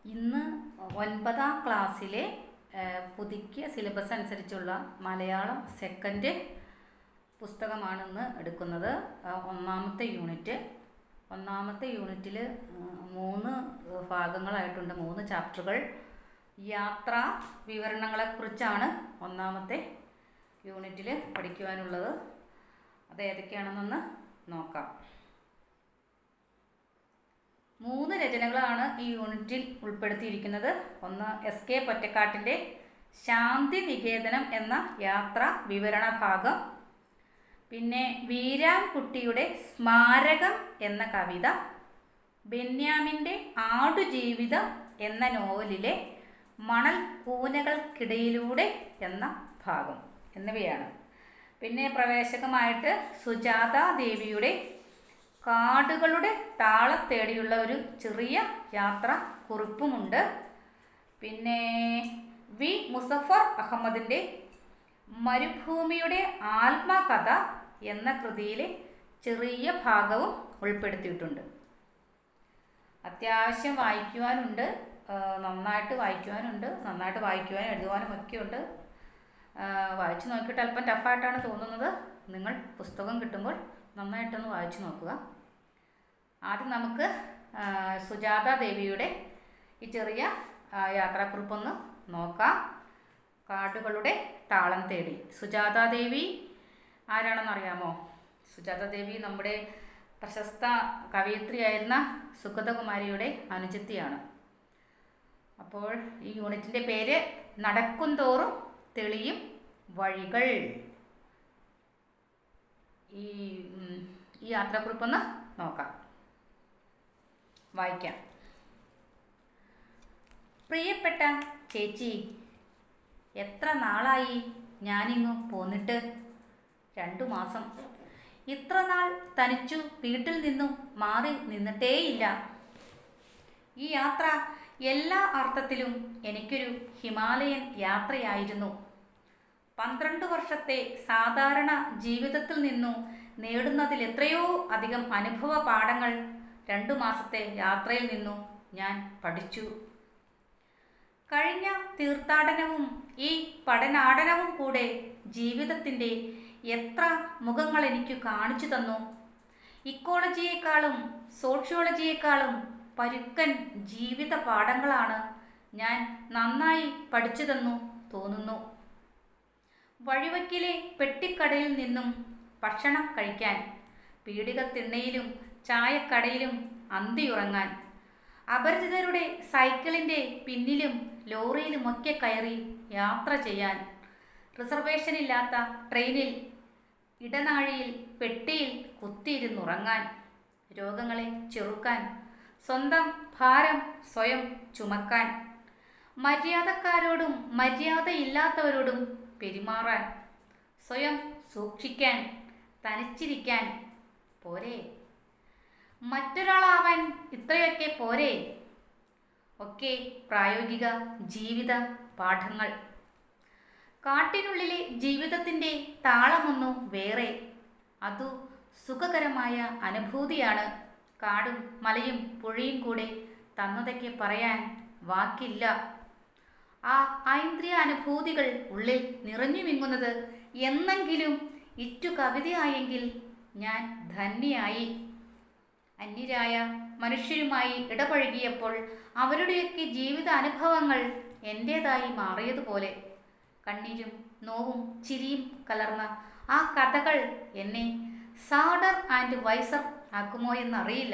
ഇന്ന് ഒൻപതാം ക്ലാസ്സിലെ ഏഹ്, പുതുക്കിയ സിലബസ് അനുസരിച്ചുള്ള മലയാളം സെക്കൻഡ് പുസ്തകമാണ് ഇന്ന് എടുക്കുന്നത് ആ, ഒന്നാമത്തെ യൂണിറ്റ് ഒന്നാമത്തെ യൂണിറ്റിൽ മൂന്ന് ഭാഗങ്ങളായിട്ടുണ്ട് മൂന്ന് ചാപ്റ്ററുകൾ യാത്രാ വിവരണങ്ങളെക്കുറിച്ചാണ് ഒന്നാമത്തെ യൂണിറ്റിൽ പഠിക്കുവാനുള്ളത് അത് ഏതൊക്കെയാണെന്നൊന്ന് നോക്കാം മൂന്ന് രചനകളാണ് ഈ യൂണിറ്റിൽ ഉൾപ്പെടുത്തിയിരിക്കുന്നത് ഒന്ന് എസ് കെ പൊറ്റക്കാട്ടിൻ്റെ ശാന്തി നികേതനം എന്ന യാത്രാ വിവരണ ഭാഗം പിന്നെ വീരാൻകുട്ടിയുടെ സ്മാരകം എന്ന കവിത ബെന്യാമിൻ്റെ ആടുജീവിതം എന്ന നോവലിലെ മണൽ കൂനകൾക്കിടയിലൂടെ എന്ന ഭാഗം എന്നിവയാണ് പിന്നെ പ്രവേശകമായിട്ട് സുജാത ദേവിയുടെ കാടുകളുടെ താളത്തേടിയുള്ള ഒരു ചെറിയ യാത്ര കുറിപ്പുമുണ്ട് പിന്നെ വി മുസഫർ അഹമ്മദിൻ്റെ മരുഭൂമിയുടെ ആത്മകഥ എന്ന കൃതിയിലെ ചെറിയ ഭാഗവും ഉൾപ്പെടുത്തിയിട്ടുണ്ട് അത്യാവശ്യം വായിക്കുവാനുണ്ട് ആ, നന്നായിട്ട് വായിക്കുവാനുണ്ട് നന്നായിട്ട് വായിക്കുവാനും എഴുതുവാനും ഒക്കെയുണ്ട് ആ, വായിച്ചു നോക്കിയിട്ട് അല്പം ടഫായിട്ടാണ് തോന്നുന്നത് നിങ്ങൾ പുസ്തകം കിട്ടുമ്പോൾ നന്നായിട്ടൊന്ന് വായിച്ചു നോക്കുക ആദ്യം നമുക്ക് ആ, സുജാത ദേവിയുടെ ഈ ചെറിയ ആ, യാത്രാക്കുറിപ്പൊന്ന് നോക്കാം കാടുകളുടെ താളം തേടി സുജാത ദേവി ആരാണെന്ന് അറിയാമോ സുജാത ദേവി നമ്മുടെ പ്രശസ്ത കവയിത്രിയായിരുന്ന സുഗതകുമാരിയുടെ അനുജത്തിയാണ് അപ്പോൾ ഈ യൂണിറ്റിൻ്റെ പേര് നടക്കുംതോറും തെളിയും വഴികൾ ഈ ഉം, ഈ യാത്രാക്കുറിപ്പൊന്ന് നോക്കാം വായിക്കാം പ്രിയപ്പെട്ട ചേച്ചി എത്ര നാളായി ഞാനിങ്ങു പോന്നിട്ട് രണ്ടു മാസം ഇത്ര നാൾ തനിച്ചു വീട്ടിൽ നിന്നും മാറി നിന്നിട്ടേയില്ല ഈ യാത്ര എല്ലാ അർത്ഥത്തിലും എനിക്കൊരു ഹിമാലയൻ യാത്രയായിരുന്നു പന്ത്രണ്ട് വർഷത്തെ സാധാരണ ജീവിതത്തിൽ നിന്നു നേടുന്നതിൽ എത്രയോ അധികം അനുഭവ പാഠങ്ങൾ രണ്ടു മാസത്തെ യാത്രയിൽ നിന്നു ഞാൻ പഠിച്ചു കഴിഞ്ഞ തീർത്ഥാടനവും ഈ പഠനാടനവും കൂടെ ജീവിതത്തിൻ്റെ എത്ര മുഖങ്ങൾ എനിക്ക് കാണിച്ചു തന്നു ഇക്കോളജിയേക്കാളും സോഷ്യോളജിയേക്കാളും പരുക്കൻ ജീവിത പാഠങ്ങളാണ് ഞാൻ നന്നായി പഠിച്ചതെന്നു തോന്നുന്നു വഴിവക്കിലെ പെട്ടിക്കടയിൽ നിന്നും ഭക്ഷണം കഴിക്കാൻ പീടികത്തിണ്ണയിലും ചായക്കടയിലും അന്തിയുറങ്ങാൻ അപരിചിതരുടെ സൈക്കിളിൻ്റെ പിന്നിലും ലോറിയിലുമൊക്കെ കയറി യാത്ര ചെയ്യാൻ റിസർവേഷനില്ലാത്ത ട്രെയിനിൽ ഇടനാഴിയിൽ പെട്ടിയിൽ കുത്തിയിരുന്നുറങ്ങാൻ രോഗങ്ങളെ ചെറുക്കാൻ സ്വന്തം ഭാരം സ്വയം ചുമക്കാൻ മര്യാദക്കാരോടും മര്യാദയില്ലാത്തവരോടും പെരുമാറാൻ സ്വയം സൂക്ഷിക്കാൻ തനിച്ചിരിക്കാൻ പോരെ മറ്റൊരാളാവാൻ ഇത്രയൊക്കെ പോരെ ഒക്കെ പ്രായോഗിക ജീവിത പാഠങ്ങൾ കാട്ടിനുള്ളിലെ ജീവിതത്തിൻ്റെ താളമൊന്നു വേറെ അതു സുഖകരമായ അനുഭൂതിയാണ് കാടും മലയും പുഴയും കൂടെ തന്നതൊക്കെ പറയാൻ വാക്കില്ല ആ ഐന്ദ്രിയ അനുഭൂതികൾ ഉള്ളിൽ നിറഞ്ഞു വിങ്ങുന്നത് എന്നെങ്കിലും ഇറ്റു കവിതയായെങ്കിൽ ഞാൻ ധന്യയായി അന്യരായ മനുഷ്യരുമായി ഇടപഴകിയപ്പോൾ അവരുടെയൊക്കെ ജീവിത അനുഭവങ്ങൾ എൻ്റേതായി മാറിയതുപോലെ കണ്ണീരും നോവും ചിരിയും കലർന്ന ആ കഥകൾ എന്നെ സാഡർ ആൻഡ് വൈസർ ആക്കുമോ എന്നറിയില്ല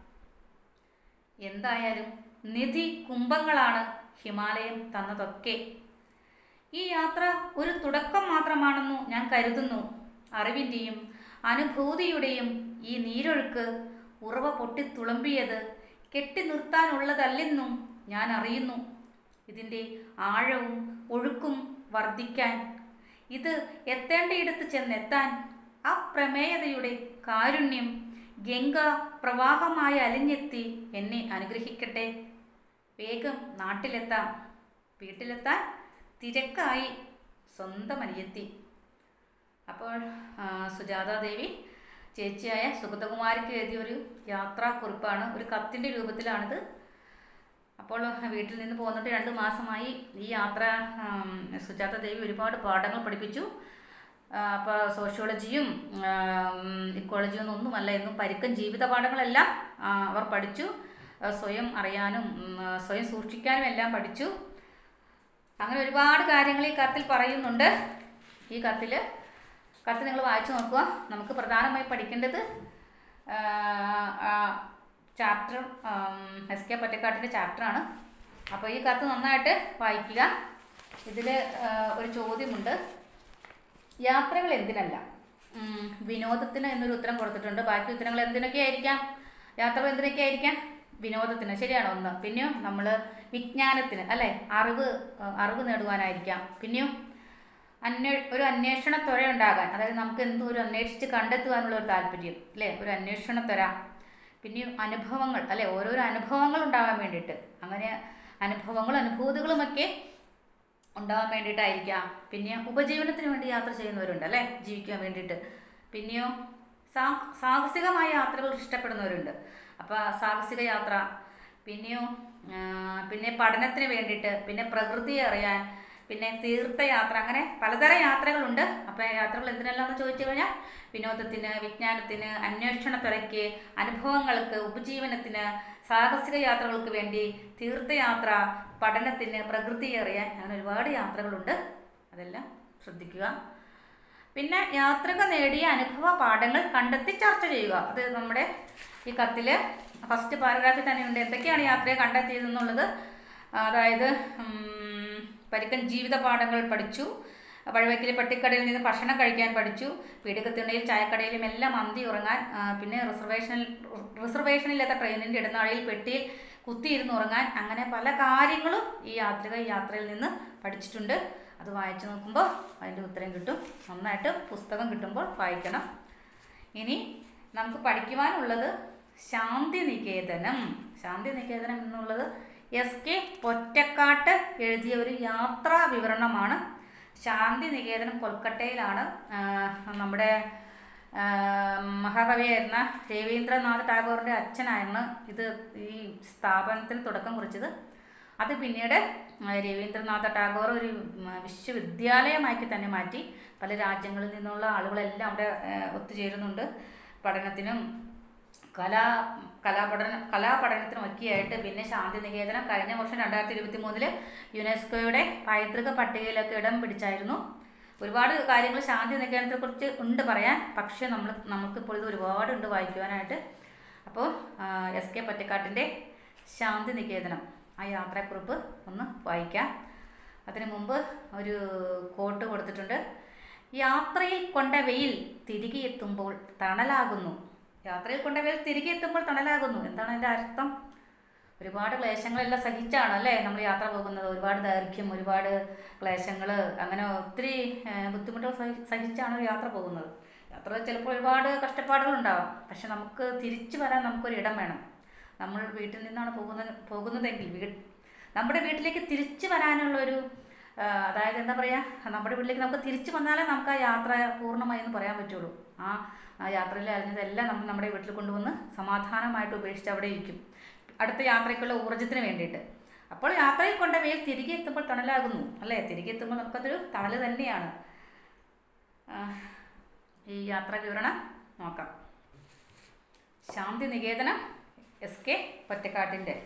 എന്തായാലും നിധി കുംഭങ്ങളാണ് ഹിമാലയം തന്നതൊക്കെ ഈ യാത്ര ഒരു തുടക്കം മാത്രമാണെന്നു ഞാൻ കരുതുന്നു അറിവിൻ്റെയും അനുഭൂതിയുടെയും ഈ നീരൊഴുക്ക് ഉറവ പൊട്ടിത്തുളമ്പിയത് കെട്ടി നിർത്താനുള്ളതല്ലെന്നും ഞാൻ അറിയുന്നു ഇതിൻ്റെ ആഴവും ഒഴുക്കും വർദ്ധിക്കാൻ ഇത് എത്തേണ്ടയിടത്ത് ചെന്നെത്താൻ അപ്രമേയതയുടെ കാരുണ്യം ഗംഗ പ്രവാഹമായി അലിഞ്ഞെത്തി എന്നെ അനുഗ്രഹിക്കട്ടെ വേഗം നാട്ടിലെത്താം വീട്ടിലെത്താൻ തിരക്കായി സ്വന്തം അനിയത്തി അപ്പോൾ ആ, സുജാത ദേവി ചേച്ചിയായ സുഗതകുമാരിക്ക് എഴുതിയ ഒരു യാത്രാക്കുറിപ്പാണ് ഒരു കത്തിൻ്റെ രൂപത്തിലാണിത് അപ്പോൾ വീട്ടിൽ നിന്ന് പോന്നിട്ട് രണ്ട് മാസമായി ഈ യാത്ര ആം, സുജാത ദേവി ഒരുപാട് പാഠങ്ങൾ പഠിപ്പിച്ചു അപ്പോൾ സോഷ്യോളജിയും ഇക്കോളജിയും ഒന്നുമല്ല എന്നും പരുക്കൻ ജീവിത പാഠങ്ങളെല്ലാം ആ, അവർ പഠിച്ചു ആ, സ്വയം അറിയാനും ഉം, ആ, സ്വയം സൂക്ഷിക്കാനും എല്ലാം പഠിച്ചു അങ്ങനെ ഒരുപാട് കാര്യങ്ങൾ ഈ കത്തിൽ പറയുന്നുണ്ട് ഈ കത്തിൽ കത്ത് നിങ്ങൾ വായിച്ചു നോക്കുക നമുക്ക് പ്രധാനമായി പഠിക്കേണ്ടത് ചാപ്റ്റർ എസ് കെ പൊറ്റക്കാട്ടിൻ്റെ ചാപ്റ്ററാണ് അപ്പോൾ ഈ കത്ത് നന്നായിട്ട് വായിക്കുക ഇതിൽ ഒരു ചോദ്യമുണ്ട് യാത്രകൾ എന്തിനല്ല ഉം, വിനോദത്തിന് എന്നൊരു ഉത്തരം കൊടുത്തിട്ടുണ്ട് ബാക്കി ഉത്തരങ്ങൾ എന്തിനൊക്കെ ആയിരിക്കാം യാത്രകൾ എന്തിനൊക്കെ ആയിരിക്കാം വിനോദത്തിന് ശരിയാണോ ഒന്ന് പിന്നെയോ നമ്മൾ വിജ്ഞാനത്തിന് അല്ലേ അറിവ് ആ, അറിവ് നേടുവാനായിരിക്കാം പിന്നെയോ അന്വേ ഒരു അന്വേഷണ ത്വര ഉണ്ടാകാൻ അതായത് നമുക്ക് എന്തോ ഒരു അന്വേഷിച്ച് കണ്ടെത്തുവാനുള്ള ഒരു താല്പര്യം അല്ലേ ഒരു അന്വേഷണ ത്വര പിന്നെ അനുഭവങ്ങൾ അല്ലെ ഓരോരോ അനുഭവങ്ങൾ ഉണ്ടാകാൻ വേണ്ടിയിട്ട് അങ്ങനെ അനുഭവങ്ങളും അനുഭൂതികളുമൊക്കെ ഉണ്ടാകാൻ വേണ്ടിയിട്ടായിരിക്കാം പിന്നെ ഉപജീവനത്തിന് വേണ്ടി യാത്ര ചെയ്യുന്നവരുണ്ട് അല്ലേ ജീവിക്കാൻ വേണ്ടിയിട്ട് പിന്നെയോ സാ സാഹസികമായ യാത്രകൾ ഇഷ്ടപ്പെടുന്നവരുണ്ട് അപ്പോൾ സാഹസിക യാത്ര പിന്നെയോ ആ, പിന്നെ പഠനത്തിന് വേണ്ടിയിട്ട് പിന്നെ പ്രകൃതി അറിയാൻ പിന്നെ തീർത്ഥയാത്ര അങ്ങനെ പലതരം യാത്രകളുണ്ട് അപ്പോൾ യാത്രകൾ എന്തിനെല്ലാം എന്ന് ചോദിച്ചു കഴിഞ്ഞാൽ വിനോദത്തിന് വിജ്ഞാനത്തിന് അന്വേഷണ തുറയ്ക്ക് അനുഭവങ്ങൾക്ക് ഉപജീവനത്തിന് സാഹസിക യാത്രകൾക്ക് വേണ്ടി തീർത്ഥയാത്ര പഠനത്തിന് പ്രകൃതി അറിയാൻ അങ്ങനെ ഒരുപാട് യാത്രകളുണ്ട് അതെല്ലാം ശ്രദ്ധിക്കുക പിന്നെ യാത്രകൾ നേടിയ അനുഭവ പാഠങ്ങൾ കണ്ടെത്തി ചർച്ച ചെയ്യുക അത് നമ്മുടെ ഈ കത്തിൽ ഫസ്റ്റ് പാരഗ്രാഫിൽ തന്നെയുണ്ട് എന്തൊക്കെയാണ് യാത്രയെ കണ്ടെത്തിയതെന്നുള്ളത് അതായത് ഉം, പരിക്കൻ ജീവിത പാഠങ്ങൾ പഠിച്ചു വഴിവെക്കിലെ പട്ടിക്കടയിൽ നിന്ന് ഭക്ഷണം കഴിക്കാൻ പഠിച്ചു പീഡികത്തിണ്ണയിൽ ചായക്കടയിലും എല്ലാം മന്തി ഉറങ്ങാൻ ആ, പിന്നെ റിസർവേഷനിൽ റിസർവേഷനില്ലാത്ത ട്രെയിനിൻ്റെ ഇടനാഴിയിൽ പെട്ടിയിൽ കുത്തിയിരുന്ന് ഉറങ്ങാൻ അങ്ങനെ പല കാര്യങ്ങളും ഈ യാത്രിക ഈ യാത്രയിൽ നിന്ന് പഠിച്ചിട്ടുണ്ട് അത് വായിച്ചു നോക്കുമ്പോൾ അതിൻ്റെ ഉത്തരം കിട്ടും നന്നായിട്ട് പുസ്തകം കിട്ടുമ്പോൾ വായിക്കണം ഇനി നമുക്ക് പഠിക്കുവാനുള്ളത് ശാന്തി നികേതനം ശാന്തി നികേതനം എന്നുള്ളത് എസ് കെ പൊറ്റക്കാട്ട് എഴുതിയ ഒരു യാത്രാ വിവരണമാണ് ശാന്തി നികേതനം കൊൽക്കട്ടയിലാണ് ആ, നമ്മുടെ ആ, മഹാകവിയായിരുന്ന രവീന്ദ്രനാഥ് ടാഗോറിൻ്റെ അച്ഛനായിരുന്നു ഇത് ഈ സ്ഥാപനത്തിന് തുടക്കം കുറിച്ചത് അത് പിന്നീട് ആ, രവീന്ദ്രനാഥ ടാഗോർ ഒരു ഉം, വിശ്വവിദ്യാലയമാക്കി തന്നെ മാറ്റി പല രാജ്യങ്ങളിൽ നിന്നുള്ള ആളുകളെല്ലാം അവിടെ ആ, ഒത്തുചേരുന്നുണ്ട് പഠനത്തിനും കലാ കലാപഠന കലാപഠനത്തിനും ഒക്കെയായിട്ട് പിന്നെ ശാന്തി നികേതനം കഴിഞ്ഞ വർഷം രണ്ടായിരത്തി ഇരുപത്തി മൂന്നില് യുനെസ്കോയുടെ പൈതൃക പട്ടികയിലൊക്കെ ഇടം പിടിച്ചായിരുന്നു ഒരുപാട് കാര്യങ്ങൾ ശാന്തി നികേതനത്തെ കുറിച്ച് ഉണ്ട് പറയാൻ പക്ഷേ നമ്മൾ നമുക്കിപ്പോൾ ഇത് ഒരുപാടുണ്ട് വായിക്കുവാനായിട്ട് അപ്പോൾ എസ് കെ പറ്റക്കാട്ടിൻ്റെ ശാന്തി നികേതനം ആ യാത്രാക്കുറിപ്പ് ഒന്ന് വായിക്കാം അതിനു മുമ്പ് ഒരു കോട്ട് കൊടുത്തിട്ടുണ്ട് യാത്രയിൽ കൊണ്ട വെയിൽ തിരികെ എത്തുമ്പോൾ തണലാകുന്നു യാത്രയിൽ കൊണ്ട വെയിൽ തിരികെ എത്തുമ്പോൾ തണലാകുന്നു എന്താണ് അതിൻ്റെ അർത്ഥം ഒരുപാട് ക്ലേശങ്ങളെല്ലാം സഹിച്ചാണ് അല്ലേ നമ്മൾ യാത്ര പോകുന്നത് ഒരുപാട് ദൈർഘ്യം ഒരുപാട് ക്ലേശങ്ങൾ അങ്ങനെ ഒത്തിരി ഏഹ്, ബുദ്ധിമുട്ടുകൾ സഹി സഹിച്ചാണ് ഒരു യാത്ര പോകുന്നത് യാത്ര ചിലപ്പോൾ ഒരുപാട് കഷ്ടപ്പാടുകൾ ഉണ്ടാവാം പക്ഷെ നമുക്ക് തിരിച്ചു വരാൻ നമുക്കൊരു ഇടം വേണം നമ്മൾ വീട്ടിൽ നിന്നാണ് പോകുന്നത് പോകുന്നതെങ്കിൽ വീ നമ്മുടെ വീട്ടിലേക്ക് തിരിച്ചു വരാനുള്ളൊരു ആ, അതായത് എന്താ പറയുക നമ്മുടെ വീട്ടിലേക്ക് നമുക്ക് തിരിച്ചു വന്നാലേ നമുക്ക് ആ യാത്ര പൂർണ്ണമായി എന്ന് പറയാൻ പറ്റുള്ളൂ ആ ആ യാത്രയിൽ അറിഞ്ഞതെല്ലാം നമ്മൾ നമ്മുടെ വീട്ടിൽ കൊണ്ടുവന്ന് സമാധാനമായിട്ട് ഉപേക്ഷിച്ച് അവിടെ ഇരിക്കും അടുത്ത യാത്രയ്ക്കുള്ള ഊർജ്ജത്തിന് വേണ്ടിയിട്ട് അപ്പോൾ യാത്രയിൽ കൊണ്ട വെയിൽ തിരികെ എത്തുമ്പോൾ തണലാകുന്നു അല്ലേ തിരികെ എത്തുമ്പോൾ നമുക്കതൊരു തണൽ തന്നെയാണ് ആ, ഈ യാത്രാ വിവരണം നോക്കാം ശാന്തി നികേതനം എസ് കെ പൊറ്റക്കാട്ടിൻ്റെ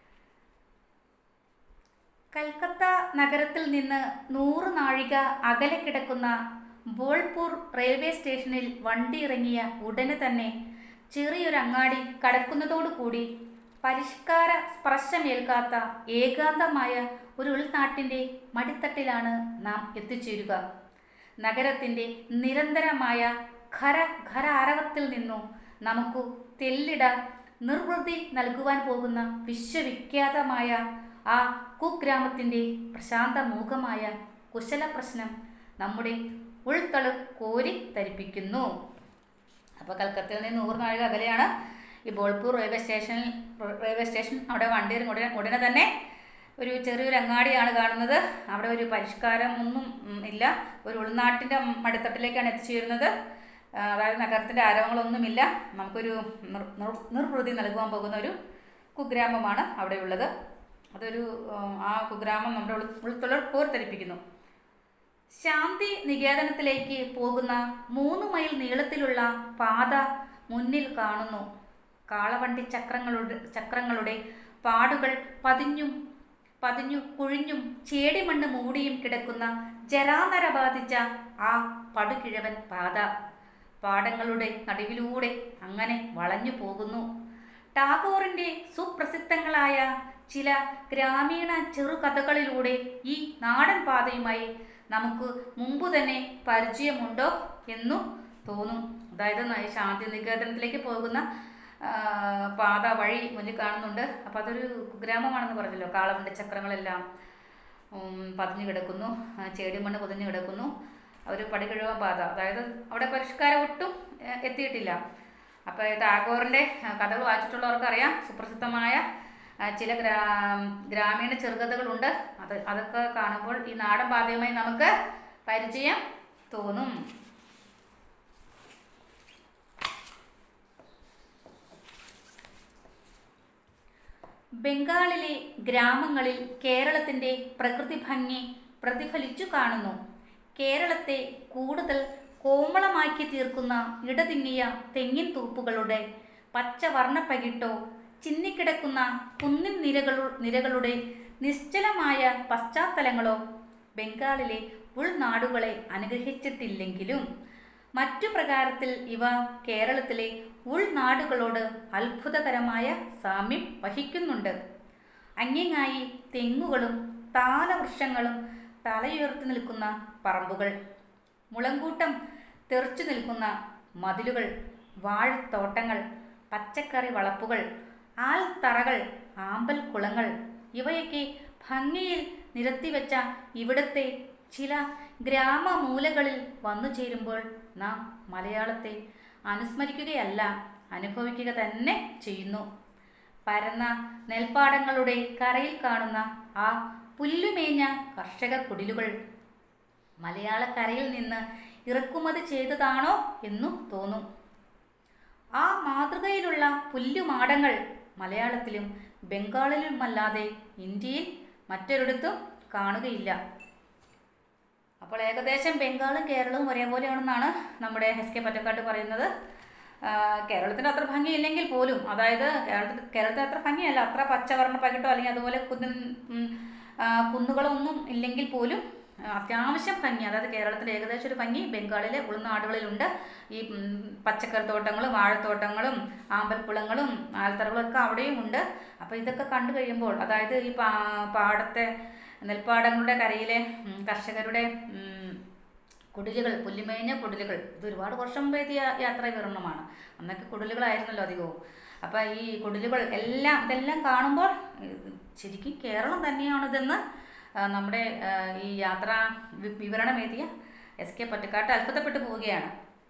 കൽക്കത്ത നഗരത്തിൽ നിന്ന് നൂറ് നാഴിക അകലെ കിടക്കുന്ന ബോൾപൂർ റെയിൽവേ സ്റ്റേഷനിൽ വണ്ടി ഇറങ്ങിയ ഉടനെ തന്നെ ചെറിയൊരു അങ്ങാടി കടക്കുന്നതോടുകൂടി പരിഷ്കാര സ്പർശമേൽക്കാത്ത ഏകാന്തമായ ഒരു ഉൾനാട്ടിൻ്റെ മടിത്തട്ടിലാണ് നാം എത്തിച്ചേരുക നഗരത്തിൻ്റെ നിരന്തരമായ ഖര ഖര ആരവത്തിൽ നിന്നു നമുക്ക് തെല്ലിട നിർവൃതി നൽകുവാൻ പോകുന്ന വിശ്വവിഖ്യാതമായ ആ കുഗ്രാമത്തിൻ്റെ പ്രശാന്ത മൂകമായ കുശല പ്രശ്നം നമ്മുടെ ഉൾത്തള് കോരി ധരിപ്പിക്കുന്നു അപ്പോൾ കൽക്കത്തയിൽ നിന്ന് നൂറ് നാഴിക അകലെയാണ് ഈ ബോൾപൂർ റെയിൽവേ സ്റ്റേഷനിൽ റെയിൽവേ സ്റ്റേഷൻ അവിടെ വണ്ടി ഇറങ്ങി ഉടനെ ഉടനെ തന്നെ ഒരു ചെറിയൊരു അങ്ങാടിയാണ് കാണുന്നത് അവിടെ ഒരു പരിഷ്കാരം ഒന്നും ഉം, ഇല്ല ഒരു ഉൾനാട്ടിൻ്റെ മടിത്തട്ടിലേക്കാണ് എത്തിച്ചേരുന്നത് ആ, അതായത് നഗരത്തിൻ്റെ ആരവങ്ങളൊന്നുമില്ല നമുക്കൊരു നിർ- നിർ- നിർവൃതി നൽകുവാൻ പോകുന്ന ഒരു കുഗ്രാമമാണ് അവിടെയുള്ളത് അതൊരു ഉം, ആ കുഗ്രാമം നമ്മുടെ ഉൾ- ഉൾത്തുള്ള കോർത്തരിപ്പിക്കുന്നു ശാന്തി നികേതനത്തിലേക്ക് പോകുന്ന മൂന്ന് മൈൽ നീളത്തിലുള്ള പാത മുന്നിൽ കാണുന്നു കാളവണ്ടി ചക്രങ്ങളുടെ ചക്രങ്ങളുടെ പാടുകൾ പതിഞ്ഞും പതിഞ്ഞു കുഴിഞ്ഞും ചേടിമണ്ണ് മൂടിയും കിടക്കുന്ന ജരാനര ബാധിച്ച ആ പടുകിഴവൻ പാത പാടങ്ങളുടെ നടുവിലൂടെ അങ്ങനെ വളഞ്ഞു പോകുന്നു ടാഗോറിന്റെ സുപ്രസിദ്ധങ്ങളായ ചില ഗ്രാമീണ ചെറുകഥകളിലൂടെ ഈ നാടൻ പാതയുമായി നമുക്ക് മുമ്പ് തന്നെ പരിചയമുണ്ടോ എന്നു തോന്നും അതായത് ന- ഈ ശാന്തി നികേതനത്തിലേക്ക് പോകുന്ന ആ, പാത വഴി മുന്നിൽ കാണുന്നുണ്ട് അപ്പോൾ അതൊരു കുഗ്രാമമാണെന്ന് പറഞ്ഞല്ലോ കാളവണ്ടി ചക്രങ്ങളെല്ലാം ഉം, പതിഞ്ഞു കിടക്കുന്നു ആ, ചേടിമണ്ണ് പൊതിഞ്ഞു കിടക്കുന്നു ഒരു പടികിഴവ പാത അതായത് അവിടെ പരിഷ്കാരം ഒട്ടും ഏ, എത്തിയിട്ടില്ല അപ്പോൾ ടാഗോറിൻ്റെ കഥകൾ വായിച്ചിട്ടുള്ളവർക്കറിയാം സുപ്രസിദ്ധമായ ആ, ചില ഗ്രാ ഗ്രാമീണ ചെറുകഥകളുണ്ട് അത് അതൊക്കെ കാണുമ്പോൾ ഈ നാടൻ പാതയുമായി നമുക്ക് പരിചയം തോന്നും ബംഗാളിലെ ഗ്രാമങ്ങളിൽ കേരളത്തിൻ്റെ പ്രകൃതി ഭംഗി പ്രതിഫലിച്ചു കാണുന്നു കേരളത്തെ കൂടുതൽ കോമളമാക്കി തീർക്കുന്ന ഇടതിങ്ങിയ തെങ്ങിൻ തൂപ്പുകളുടെ പച്ചവർണ്ണപ്പകിട്ടോ ചിന്നിക്കിടക്കുന്ന കുന്നിൻ നിരകളു നിരകളുടെ നിശ്ചലമായ പശ്ചാത്തലങ്ങളോ ബംഗാളിലെ ഉൾനാടുകളെ അനുഗ്രഹിച്ചിട്ടില്ലെങ്കിലും മറ്റു പ്രകാരത്തിൽ ഇവ കേരളത്തിലെ ഉൾനാടുകളോട് അത്ഭുതകരമായ സാമ്യം വഹിക്കുന്നുണ്ട് അങ്ങിങ്ങായി തെങ്ങുകളും താലവൃക്ഷങ്ങളും തലയുയർത്തി നിൽക്കുന്ന പറമ്പുകൾ മുളങ്കൂട്ടം തെറിച്ചു നിൽക്കുന്ന മതിലുകൾ വാഴത്തോട്ടങ്ങൾ പച്ചക്കറി വളപ്പുകൾ ആൽത്തറകൾ ആമ്പൽ കുളങ്ങൾ ഇവയൊക്കെ ഭംഗിയിൽ നിരത്തിവെച്ച ഇവിടത്തെ ചില ഗ്രാമമൂലകളിൽ വന്നു ചേരുമ്പോൾ നാം മലയാളത്തെ അനുസ്മരിക്കുകയല്ല അനുഭവിക്കുക തന്നെ ചെയ്യുന്നു പരന്ന നെൽപ്പാടങ്ങളുടെ കരയിൽ കാണുന്ന ആ പുല്ലുമേഞ്ഞ കർഷക കുടിലുകൾ മലയാളക്കരയിൽ നിന്ന് ഇറക്കുമതി ചെയ്തതാണോ എന്നു തോന്നും ആ മാതൃകയിലുള്ള പുല്ലുമാടങ്ങൾ മലയാളത്തിലും ബംഗാളിലുമല്ലാതെ ഇന്ത്യയിൽ മറ്റൊരിടത്തും കാണുകയില്ല അപ്പോൾ ഏകദേശം ബംഗാളും കേരളവും ഒരേപോലെയാണെന്നാണ് നമ്മുടെ എസ് കെ പറ്റക്കാട്ട് പറയുന്നത് ആ, കേരളത്തിന് അത്ര ഭംഗിയില്ലെങ്കിൽ പോലും അതായത് കേരളത്തിൽ കേരളത്തിൽ അത്ര ഭംഗിയല്ല അത്ര പച്ചവർണ്ണ പകിട്ടോ അല്ലെങ്കിൽ അതുപോലെ കുന്നിൻ ഉം, ആ, കുന്നുകളൊന്നും ഇല്ലെങ്കിൽ പോലും ആ, അത്യാവശ്യം ഭംഗി അതായത് കേരളത്തിലെ ഏകദേശം ഒരു ഭംഗി ബംഗാളിലെ ഉൾനാടുകളിലുണ്ട് ഈ ഉം, പച്ചക്കറി തോട്ടങ്ങളും വാഴത്തോട്ടങ്ങളും ആമ്പൽക്കുളങ്ങളും ആൽത്തറകളും ഒക്കെ അവിടെയും ഉണ്ട് അപ്പോൾ ഇതൊക്കെ കണ്ടു കഴിയുമ്പോൾ അതായത് ഈ പാ പാടത്തെ നെൽപ്പാടങ്ങളുടെ കരയിലെ ഉം, കർഷകരുടെ ഉം, കുടിലുകൾ പുല്ലുമേഞ്ഞ കുടിലുകൾ ഇത് ഒരുപാട് വർഷം മുമ്പ് എത്തിയ യാത്രാ വിവരണമാണ് അന്നൊക്കെ കുടിലുകളായിരുന്നല്ലോ അധികവും അപ്പം ഈ കുടിലുകൾ എല്ലാം ഇതെല്ലാം കാണുമ്പോൾ ഇത് ശരിക്കും കേരളം തന്നെയാണിതെന്ന് ആ, നമ്മുടെ ആ, ഈ യാത്രാ വി- വിവരണം എഴുതിയ എസ് കെ പറ്റക്കാട്ട് അത്ഭുതപ്പെട്ടു പോവുകയാണ്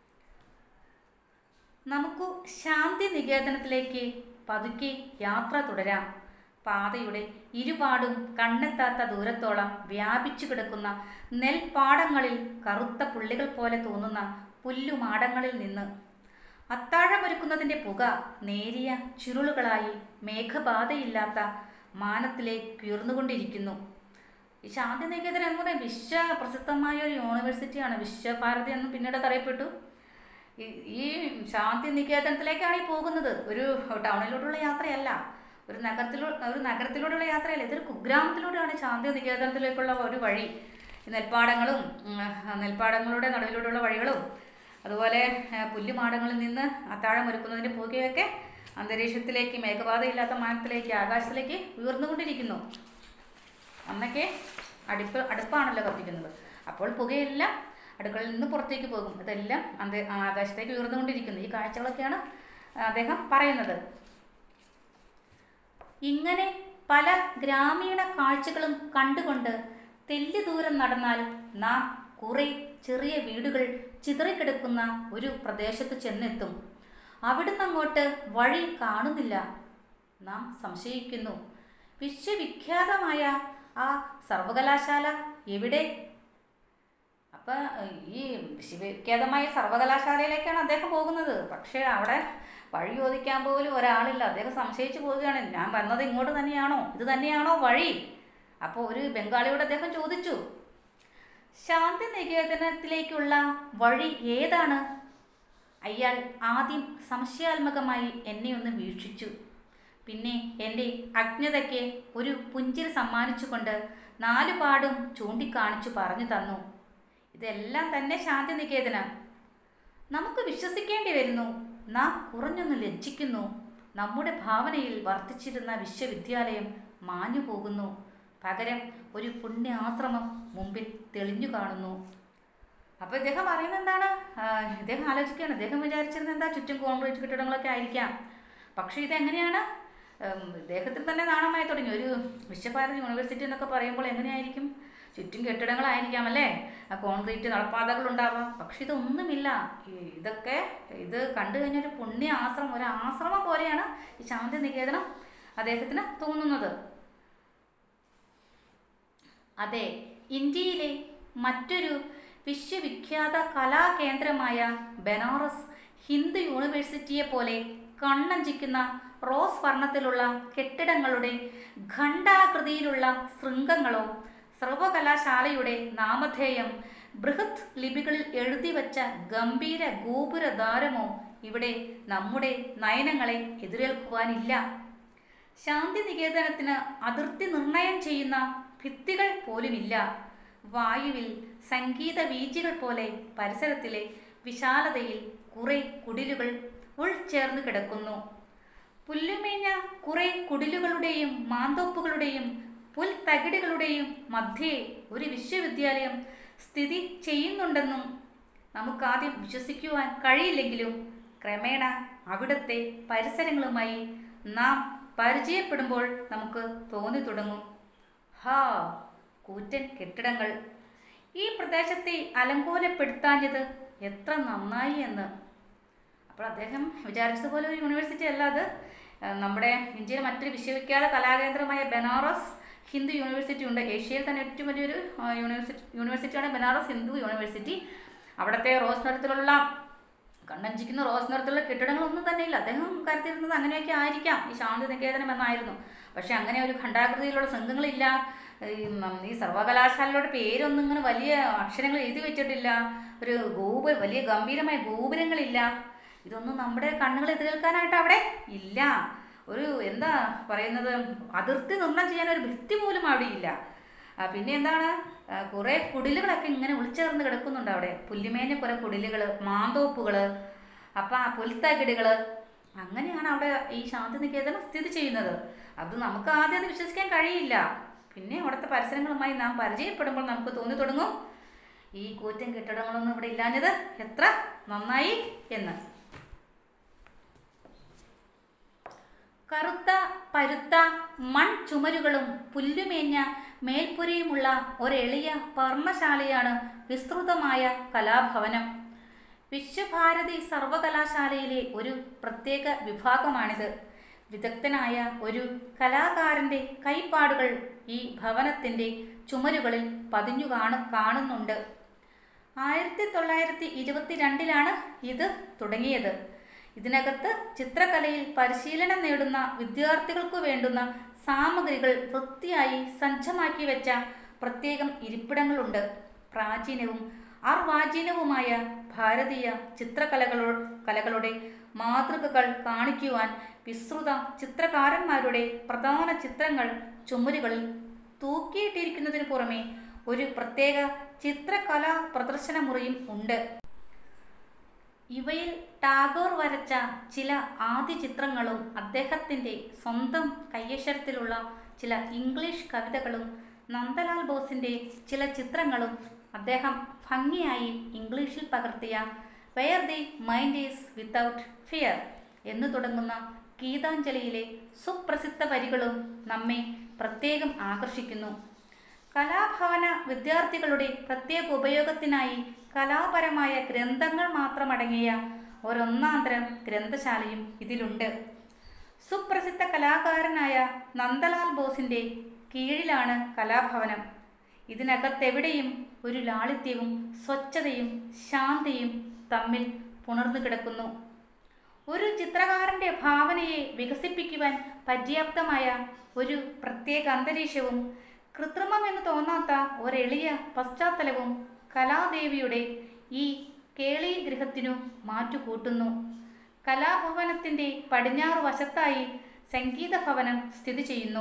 നമുക്ക് ശാന്തി നികേതനത്തിലേക്ക് പതുക്കെ യാത്ര തുടരാം പാതയുടെ ഇരുപാടും കണ്ണെത്താത്ത ദൂരത്തോളം വ്യാപിച്ചു കിടക്കുന്ന നെൽപ്പാടങ്ങളിൽ കറുത്ത പുള്ളികൾ പോലെ തോന്നുന്ന പുല്ലുമാടങ്ങളിൽ നിന്ന് അത്താഴമൊരുക്കുന്നതിൻ്റെ പുക നേരിയ ചുരുളുകളായി മേഘബാധയില്ലാത്ത മാനത്തിലേക്ക് ഉയർന്നുകൊണ്ടിരിക്കുന്നു ഈ ശാന്തി നികേതനം എന്ന് പറയുന്നത് വിശ്വ പ്രസിദ്ധമായ ഒരു യൂണിവേഴ്സിറ്റിയാണ് വിശ്വഭാരതി എന്ന് പിന്നീട് അത് അറിയപ്പെട്ടു ഈ- ഈ ശാന്തി നികേതനത്തിലേക്കാണ് ഈ പോകുന്നത് ഒരു ടൗണിലോട്ടുള്ള യാത്രയല്ല ഒരു നഗരത്തിലൂ ഒരു നഗരത്തിലൂടെയുള്ള യാത്രയല്ല ഇതൊരു കുഗ്രാമത്തിലൂടെയാണ് ശാന്തി നികേതനത്തിലേക്കുള്ള ഒരു വഴി ഈ നെൽപ്പാടങ്ങളും ഉം, നെൽപ്പാടങ്ങളുടെ നടുവിലൂടെയുള്ള വഴികളും അതുപോലെ ആ, പുല്ലുമാടങ്ങളിൽ നിന്ന് അത്താഴം ഒരുക്കുന്നതിൻ്റെ പുകയൊക്കെ അന്തരീക്ഷത്തിലേക്ക് മേഘപാതയില്ലാത്ത മാനത്തിലേക്ക് ആകാശത്തിലേക്ക് ഉയർന്നുകൊണ്ടിരിക്കുന്നു അന്നൊക്കെ അടുപ്പ് അടുപ്പാണല്ലോ കത്തിക്കുന്നത് അപ്പോൾ പുകയെല്ലാം അടുക്കളയിൽ നിന്ന് പുറത്തേക്ക് പോകും ഇതെല്ലാം അന്ത ആകാശത്തേക്ക് ഉയർന്നുകൊണ്ടിരിക്കുന്നു ഈ കാഴ്ചകളൊക്കെയാണ് അദ്ദേഹം പറയുന്നത് ഇങ്ങനെ പല ഗ്രാമീണ കാഴ്ചകളും കണ്ടുകൊണ്ട് തെല്ലി ദൂരം നടന്നാൽ നാം കുറെ ചെറിയ വീടുകൾ ചിതറിക്കിടക്കുന്ന ഒരു പ്രദേശത്ത് ചെന്നെത്തും അവിടുന്ന് അങ്ങോട്ട് വഴി കാണുന്നില്ല നാം സംശയിക്കുന്നു വിശ്വവിഖ്യാതമായ ആ സർവകലാശാല എവിടെ അപ്പം ഈ വിശ്വവിഖ്യാതമായ സർവകലാശാലയിലേക്കാണ് അദ്ദേഹം പോകുന്നത് പക്ഷേ അവിടെ വഴി ചോദിക്കാൻ പോലും ഒരാളില്ല അദ്ദേഹം സംശയിച്ചു പോവുകയാണ് ഞാൻ വന്നത് ഇങ്ങോട്ട് തന്നെയാണോ ഇത് തന്നെയാണോ വഴി അപ്പോൾ ഒരു ബംഗാളിയോട് അദ്ദേഹം ചോദിച്ചു ശാന്തി നികേതനത്തിലേക്കുള്ള വഴി ഏതാണ് അയാൾ ആദ്യം സംശയാത്മകമായി എന്നെ ഒന്ന് വീക്ഷിച്ചു പിന്നെ എൻ്റെ അജ്ഞതയ്ക്ക് ഒരു പുഞ്ചിരി സമ്മാനിച്ചുകൊണ്ട് നാലുപാടും ചൂണ്ടിക്കാണിച്ചു പറഞ്ഞു തന്നു ഇതെല്ലാം തന്നെ ശാന്തി നികേതനം നമുക്ക് വിശ്വസിക്കേണ്ടി വരുന്നു നാം കുറഞ്ഞൊന്ന് ലജ്ജിക്കുന്നു നമ്മുടെ ഭാവനയിൽ വർദ്ധിച്ചിരുന്ന വിശ്വവിദ്യാലയം മാഞ്ഞു പോകുന്നു പകരം ഒരു പുണ്യ ആശ്രമം മുമ്പിൽ തെളിഞ്ഞു കാണുന്നു അപ്പോൾ ഇദ്ദേഹം പറയുന്നത് എന്താണ് ആ, ഇദ്ദേഹം ആലോചിക്കുകയാണ് ഇദ്ദേഹം വിചാരിച്ചിരുന്നത് എന്താ ചുറ്റും കോൺക്രീറ്റ് കെട്ടിടങ്ങളൊക്കെ ആയിരിക്കാം പക്ഷേ ഇതെങ്ങനെയാണ് ഉം, ഇദ്ദേഹത്തിന് തന്നെ നാണമായി തുടങ്ങി ഒരു വിശ്വഭാരതി യൂണിവേഴ്സിറ്റി എന്നൊക്കെ പറയുമ്പോൾ എങ്ങനെയായിരിക്കും ചുറ്റും കെട്ടിടങ്ങളായിരിക്കാം അല്ലേ ആ കോൺക്രീറ്റ് നടപ്പാതകൾ ഉണ്ടാവാം പക്ഷെ ഇതൊന്നുമില്ല ഈ- ഇതൊക്കെ ഇത് കണ്ടു കഴിഞ്ഞൊരു പുണ്യ ആശ്രമം ഒരു ആശ്രമം പോലെയാണ് ഈ ശാന്തി നികേതനം അദ്ദേഹത്തിന് തോന്നുന്നത് അതെ ഇന്ത്യയിലെ മറ്റൊരു വിശ്വവിഖ്യാത കലാകേന്ദ്രമായ ബനാറസ് ഹിന്ദു യൂണിവേഴ്സിറ്റിയെ പോലെ കണ്ണഞ്ചിക്കുന്ന റോസ് വർണ്ണത്തിലുള്ള കെട്ടിടങ്ങളുടെ ഖണ്ഡാകൃതിയിലുള്ള ശൃംഗങ്ങളോ സർവകലാശാലയുടെ നാമധേയം ബൃഹത് ലിപികളിൽ എഴുതി വച്ച ഗംഭീര ഗോപുരദ്വാരമോ ഇവിടെ നമ്മുടെ നയനങ്ങളെ എതിരേൽക്കുവാനില്ല ശാന്തി നികേതനത്തിന് അതിർത്തി നിർണയം ചെയ്യുന്ന ഭിത്തികൾ പോലുമില്ല വായുവിൽ സംഗീത വീചികൾ പോലെ പരിസരത്തിലെ വിശാലതയിൽ കുറെ കുടിലുകൾ ഉൾച്ചേർന്ന് കിടക്കുന്നു പുല്ലുമേഞ്ഞ കുറെ കുടിലുകളുടെയും മാന്തോപ്പുകളുടെയും പുൽത്തകിടുകളുടെയും മധ്യേ ഒരു വിശ്വവിദ്യാലയം സ്ഥിതി ചെയ്യുന്നുണ്ടെന്നും നമുക്കാദ്യം വിശ്വസിക്കുവാൻ കഴിയില്ലെങ്കിലും ക്രമേണ അവിടുത്തെ പരിസരങ്ങളുമായി നാം പരിചയപ്പെടുമ്പോൾ നമുക്ക് തോന്നി തുടങ്ങും ഹാ കൂറ്റൻ കെട്ടിടങ്ങൾ ഈ പ്രദേശത്തെ അലങ്കോലപ്പെടുത്താഞ്ഞത് എത്ര നന്നായി എന്ന് അപ്പോൾ അദ്ദേഹം വിചാരിച്ചതുപോലെ ഒരു യൂണിവേഴ്സിറ്റി അല്ല അത് ആ, നമ്മുടെ ഇന്ത്യയിലെ മറ്റൊരു വിശ്വവിഖ്യാത കലാകേന്ദ്രമായ ബനാറസ് ഹിന്ദു യൂണിവേഴ്സിറ്റി ഉണ്ട് ഏഷ്യയിൽ തന്നെ ഏറ്റവും വലിയൊരു ആ, യൂണിവേഴ്സിറ്റി യൂണിവേഴ്സിറ്റിയാണ് ബനാറസ് ഹിന്ദു യൂണിവേഴ്സിറ്റി അവിടുത്തെ റോസ് നിറത്തിലുള്ള കണ്ണഞ്ചിക്കുന്ന റോസ് നിറത്തിലുള്ള കെട്ടിടങ്ങളൊന്നും തന്നെ ഇല്ല അദ്ദേഹം കരുതിയിരുന്നത് അങ്ങനെയൊക്കെ ആയിരിക്കാം ഈ ശാന്തി നികേതനം എന്നായിരുന്നു പക്ഷെ അങ്ങനെ ഒരു ഖണ്ഡാകൃതിയിലുള്ള സംഘങ്ങളില്ല ഈ നം- ഈ സർവകലാശാലയുടെ പേരൊന്നും ഇങ്ങനെ വലിയ അക്ഷരങ്ങൾ എഴുതി വെച്ചിട്ടില്ല ഒരു ഗോപുര വലിയ ഗംഭീരമായ ഗോപുരങ്ങളില്ല ഇതൊന്നും നമ്മുടെ കണ്ണുകൾ എതിരേൽക്കാനായിട്ട് അവിടെ ഇല്ല ഒരു എന്താ പറയുന്നത് അതിർത്തി നിർണ്ണയം ചെയ്യാൻ ഒരു ഭിത്തി പോലും അവിടെ ഇല്ല ആ, പിന്നെ എന്താണ് ആ, കുറേ കുടിലുകളൊക്കെ ഇങ്ങനെ ഉൾച്ചേർന്ന് കിടക്കുന്നുണ്ട് അവിടെ പുല്ലുമേഞ്ഞ കുറേ കുടിലുകൾ മാന്തോപ്പുകൾ അപ്പം ആ പുൽത്തകിടുകൾ അങ്ങനെയാണ് അവിടെ ഈ ശാന്തി നികേതനം സ്ഥിതി ചെയ്യുന്നത് അത് നമുക്ക് ആദ്യം അത് വിശ്വസിക്കാൻ കഴിയില്ല പിന്നെ അവിടുത്തെ പരിസരങ്ങളുമായി നാം പരിചയപ്പെടുമ്പോൾ നമുക്ക് തോന്നി തുടങ്ങും ഈ കൂറ്റൻ കെട്ടിടങ്ങളൊന്നും ഇവിടെ ഇല്ലാഞ്ഞത് എത്ര നന്നായി എന്ന് കറുത്ത പരുത്ത മൺ ചുമരുകളും പുല്ലുമേഞ്ഞ മേൽപ്പുരയുമുള്ള ഒരെളിയ പർണശാലയാണ് വിസ്തൃതമായ കലാഭവനം വിശ്വഭാരതി സർവകലാശാലയിലെ ഒരു പ്രത്യേക വിഭാഗമാണിത് വിദഗ്ധനായ ഒരു കലാകാരൻ്റെ കൈപ്പാടുകൾ ഈ ഭവനത്തിൻ്റെ ചുമരുകളിൽ പതിഞ്ഞു കാണു കാണുന്നുണ്ട് ആയിരത്തി തൊള്ളായിരത്തി ഇരുപത്തിരണ്ടിലാണ് ഇത് തുടങ്ങിയത് ഇതിനകത്ത് ചിത്രകലയിൽ പരിശീലനം നേടുന്ന വിദ്യാർത്ഥികൾക്ക് വേണ്ടുന്ന സാമഗ്രികൾ വൃത്തിയായി സജ്ജമാക്കി വെച്ച പ്രത്യേകം ഇരിപ്പിടങ്ങളുണ്ട് പ്രാചീനവും അർവാചീനവുമായ ഭാരതീയ ചിത്രകലകളോ കലകളുടെ മാതൃകകൾ കാണിക്കുവാൻ വിസ്തൃത ചിത്രകാരന്മാരുടെ പ്രധാന ചിത്രങ്ങൾ ചുമരുകളിൽ തൂക്കിയിട്ടിരിക്കുന്നതിന് പുറമെ ഒരു പ്രത്യേക ചിത്രകലാ പ്രദർശന മുറിയും ഉണ്ട് ഇവയിൽ ടാഗോർ വരച്ച ചില ആദ്യ ചിത്രങ്ങളും അദ്ദേഹത്തിൻ്റെ സ്വന്തം കയ്യക്ഷരത്തിലുള്ള ചില ഇംഗ്ലീഷ് കവിതകളും നന്ദലാൽ ബോസിൻ്റെ ചില ചിത്രങ്ങളും അദ്ദേഹം ഭംഗിയായി ഇംഗ്ലീഷിൽ പകർത്തിയ where the mind is without fear എന്ന് തുടങ്ങുന്ന ഗീതാഞ്ജലിയിലെ സുപ്രസിദ്ധ വരികളും നമ്മെ പ്രത്യേകം ആകർഷിക്കുന്നു കലാഭവന വിദ്യാർത്ഥികളുടെ പ്രത്യേക ഉപയോഗത്തിനായി കലാപരമായ ഗ്രന്ഥങ്ങൾ മാത്രമടങ്ങിയ ഒരൊന്നാന്തരം ഗ്രന്ഥശാലയും ഇതിലുണ്ട് സുപ്രസിദ്ധ കലാകാരനായ നന്ദലാൽ ബോസിൻ്റെ കീഴിലാണ് കലാഭവനം ഇതിനകത്തെവിടെയും ഒരു ലാളിത്യവും സ്വച്ഛതയും ശാന്തിയും തമ്മിൽ പുണർന്നു കിടക്കുന്നു ഒരു ചിത്രകാരന്റെ ഭാവനയെ വികസിപ്പിക്കുവാൻ പര്യാപ്തമായ ഒരു പ്രത്യേക അന്തരീക്ഷവും കൃത്രിമമെന്ന് തോന്നാത്ത ഒരെളിയ പശ്ചാത്തലവും കലാദേവിയുടെ ഈ കേളി ഗൃഹത്തിനു മാറ്റുകൂട്ടുന്നു കലാഭവനത്തിൻ്റെ പടിഞ്ഞാറ് വശത്തായി സംഗീത ഭവനം സ്ഥിതി ചെയ്യുന്നു